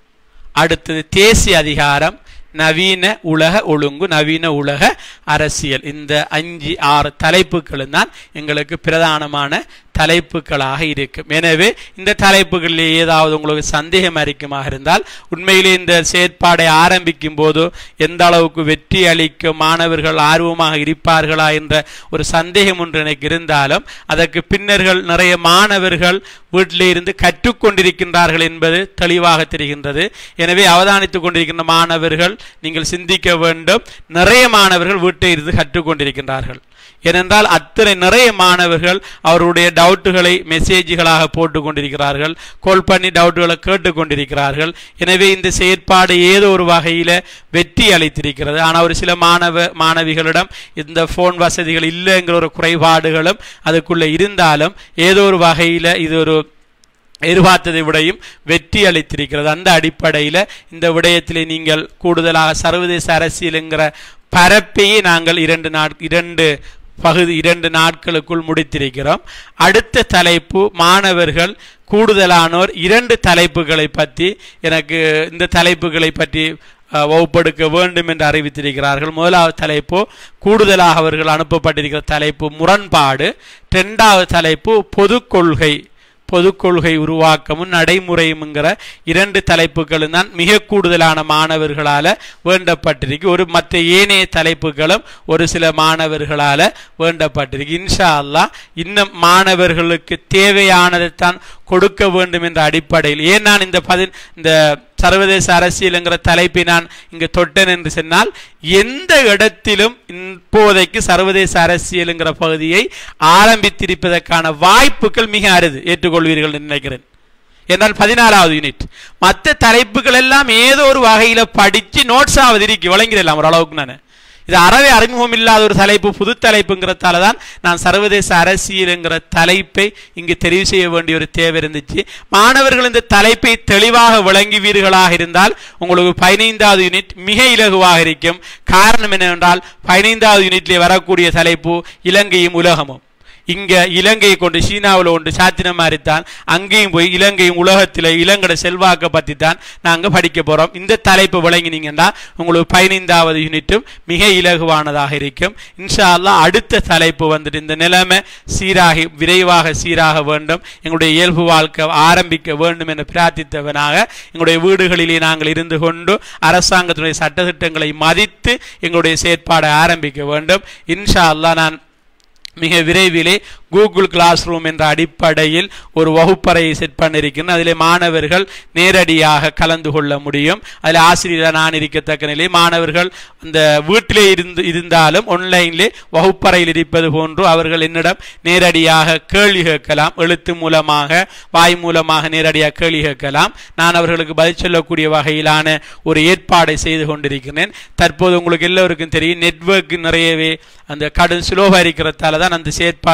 அடுத்தது தேசிய அதிகாரம் நவீன உலக ஒழுங்கு நவீன உலக அரசியல் இந்த அஞ்சு ஆறு தலைப்புகளும் தான் எங்களுக்கு பிரதானமான தலைப்புகளாக இருக்கும் எனவே இந்த தலைப்புகளில் ஏதாவது உங்களுக்கு சந்தேகம் அறிக்குமாக இருந்தால் உண்மையிலே இந்த செயற்பாடை ஆரம்பிக்கும் போது எந்த அளவுக்கு வெற்றி அளிக்கும் மாணவர்கள் ஆர்வமாக இருப்பார்களா என்ற ஒரு சந்தேகம் ஒன்று எனக்கு இருந்தாலும் அதற்கு பின்னர்கள் நிறைய மாணவர்கள் வீட்டிலே இருந்து கற்றுக்கொண்டிருக்கின்றார்கள் என்பது தெளிவாக தெரிகின்றது எனவே அவதானித்துக் கொண்டிருக்கின்ற மாணவர்கள் நீங்கள் சிந்திக்க வேண்டும் நிறைய மாணவர்கள் வீட்டில் இருந்து கற்றுக்கொண்டிருக்கின்றார்கள் ஏனென்றால் அத்தனை நிறைய மாணவர்கள் அவருடைய டவுட்டுகளை மெசேஜ்களாக போட்டு கொண்டிருக்கிறார்கள் கால் பண்ணி டவுட்டுகளை கேட்டு கொண்டிருக்கிறார்கள் எனவே இந்த செயற்பாடு ஏதோ ஒரு வகையில் வெற்றி அளித்திருக்கிறது ஆனால் ஒரு சில மாணவ மாணவிகளிடம் இந்த ஃபோன் வசதிகள் இல்லைங்கிற ஒரு குறைபாடுகளும் அதுக்குள்ளே இருந்தாலும் ஏதோ ஒரு வகையில் இது ஒரு எதிர்பார்த்ததை விடையும் வெற்றி அளித்திருக்கிறது அந்த அடிப்படையில் இந்த விடயத்திலே நீங்கள் கூடுதலாக சர்வதேச அரசியலுங்கிற பரப்பையே நாங்கள் இரண்டு நாட் இரண்டு பகுதி இரண்டு நாட்களுக்குள் முடித்திருக்கிறோம் அடுத்த தலைப்பு மாணவர்கள் கூடுதலானோர் இரண்டு தலைப்புகளை பற்றி எனக்கு இந்த தலைப்புகளை பற்றி அஹ், வகுப்பெடுக்க வேண்டும் என்று அறிவித்திருக்கிறார்கள் முதலாவது தலைப்பு கூடுதலாக அவர்கள் அனுப்பப்பட்டிருக்கிற தலைப்பு முரண்பாடு இரண்டாவது தலைப்பு பொதுக் கொள்கை பொதுக் கொள்கை உருவாக்கமும் நடைமுறையும்ங்கிற இரண்டு தலைப்புகளும் தான் மிக கூடுதலான மாணவர்களால வேண்டப்பட்டிருக்கு ஒரு மற்ற ஏனைய தலைப்புகளும் ஒரு சில மாணவர்களால வேண்டப்பட்டிருக்கு இன்ஷா அல்லாஹ் இன்னும் மாணவர்களுக்கு தேவையானதைத்தான் கொடுக்க வேண்டும் என்ற அடிப்படையில் ஏன் நான் இந்த பதி இந்த சர்வதேச அரசியலுங்கிற தலைப்பை நான் இங்கு தொட்டேன் என்று சொன்னால் எந்த இடத்திலும் இப்போதைக்கு சர்வதேச அரசியலுங்கிற பகுதியை ஆரம்பித்திருப்பதற்கான வாய்ப்புகள் மிக அரிது ஏற்றுக்கொள்வீர்கள் என்று நினைக்கிறேன் என்றால் பதினாறாவது யூனிட் மற்ற தலைப்புகள் எல்லாம் ஏதோ ஒரு வகையில படிச்சு நோட்ஸ் ஆவது இருக்கு வழங்கிடலாம் ஓரளவுக்கு நான் இது அறவே அறிமுகம் இல்லாத ஒரு தலைப்பு புது தலைப்புங்கிறதால தான் நான் சர்வதேச அரசியலுங்கிற தலைப்பை இங்கு தெரிவு செய்ய வேண்டிய ஒரு தேவை இருந்துச்சு மாணவர்கள் இந்த தலைப்பை தெளிவாக விளங்குவீர்களாக இருந்தால் உங்களுக்கு பதினைந்தாவது யூனிட் மிக இலகுவாக இருக்கும் காரணம் என்னவென்றால் பதினைந்தாவது யூனிட்ல வரக்கூடிய தலைப்பு இலங்கையும் உலகமும் இங்க இலங்கையை கொண்டு சீனாவில் ஒன்று சாத்தின மாதிரி தான் அங்கேயும் போய் இலங்கையும் உலகத்தில் இலங்கட செல்வாக்கை பற்றி தான் நாங்கள் படிக்க போகிறோம் இந்த தலைப்பு விளங்கினீங்கன்னா உங்களுக்கு பதினைந்தாவது யூனிட்டும் மிக இலகுவானதாக இருக்கும் இன்ஷா அல்லாஹ் அடுத்த தலைப்பு வந்துட்டு இந்த நிலைமை சீராகி விரைவாக சீராக வேண்டும் எங்களுடைய இயல்பு வாழ்க்கை ஆரம்பிக்க வேண்டும் என பிரார்த்தித்தவனாக எங்களுடைய வீடுகளிலே நாங்கள் இருந்து கொண்டு அரசாங்கத்தினுடைய சட்டத்திட்டங்களை மதித்து எங்களுடைய செயற்பாடை ஆரம்பிக்க வேண்டும் இன்ஷா அல்லாஹ் நான் மிக விரைவிலே கூகுள் கிளாஸ் ரூம் என்ற அடிப்படையில் ஒரு வகுப்பறையை செட் பண்ணியிருக்கிறேன் அதிலே மாணவர்கள் நேரடியாக கலந்து கொள்ள முடியும் அதில் ஆசிரியராக நான் இருக்கத்தக்க நிலை மாணவர்கள் அந்த வீட்டிலே இருந்து இருந்தாலும் ஆன்லைனிலே வகுப்பறையில் இருப்பது போன்று அவர்கள் என்னிடம் நேரடியாக கேள்வி கேட்கலாம் எழுத்து மூலமாக வாய் மூலமாக நேரடியாக கேள்வி கேட்கலாம் நான் அவர்களுக்கு பதில் சொல்லக்கூடிய வகையிலான ஒரு ஏற்பாடை செய்து கொண்டிருக்கிறேன் தற்போது உங்களுக்கு எல்லோருக்கும் தெரியும் நெட்வொர்க் நிறையவே அந்த கடும் சுலோபா இருக்கிறதால தான் அந்த செயற்பாடு எனக்கு இதுவரை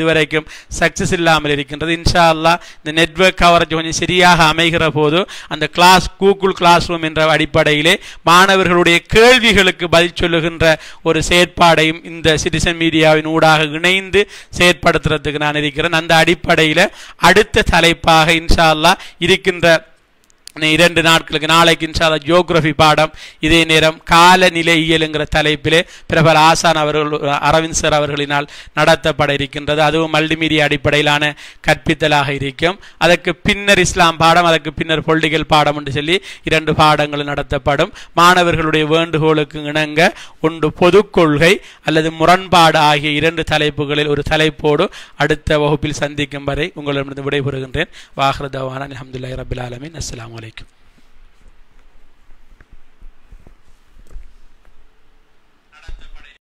இதுவரைக்கும் சக்சஸ் இல்லாமல் இருக்கின்றது இன்ஷா அல்லாஹ் இந்த நெட்வொர்க் கவரேஜ் கொஞ்சம் சரியாக அமைகிற போது அந்த கிளாஸ் கூகுள் கிளாஸ் ரூம் என்ற அடிப்படையிலே மாணவர்களுடைய கேள்விகளுக்கு பதில் சொல்லுகின்ற ஒரு செயற்பாடையும் இந்த சிட்டிசன் மீடியாவின் ஊடாக இணைந்து செயற்படுத்துறதுக்கு நான் இருக்கிறேன் அந்த அடிப்படையில் அடுத்த தலைப்பாக இன்ஷா அல்லாஹ் இருக்கின்ற இன்னும் இரண்டு நாட்களுக்கு நாளைக்கு இன்ஷால்லா ஜியோகிரபி பாடம் இதே நேரம் காலநிலையியல் என்கிற தலைப்பிலே பிரபல ஆசான் அவர்கள் அரவிந்த் சார் அவர்களினால் நடத்தப்பட இருக்கின்றது அதுவும் மல்டிமீடியா அடிப்படையிலான கற்பித்தலாக இருக்கும் அதற்கு பின்னர் இஸ்லாம் பாடம் அதற்கு பின்னர் பொலிட்டிக்கல் பாடம் என்று சொல்லி இரண்டு பாடங்கள் நடத்தப்படும் மாணவர்களுடைய வேண்டுகோளுக்கு இணங்க ஒன்று பொதுக் கொள்கை அல்லது முரண்பாடு ஆகிய இரண்டு தலைப்புகளில் ஒரு தலைப்போடு அடுத்த வகுப்பில் சந்திக்கும் வரை உங்களிடமிருந்து விடைபெறுகின்றேன் வாஹ்ரதவான அலமதுல்லாஹி ரபில் ஆலமின் அஸ்ஸலாமு அலைக்கும்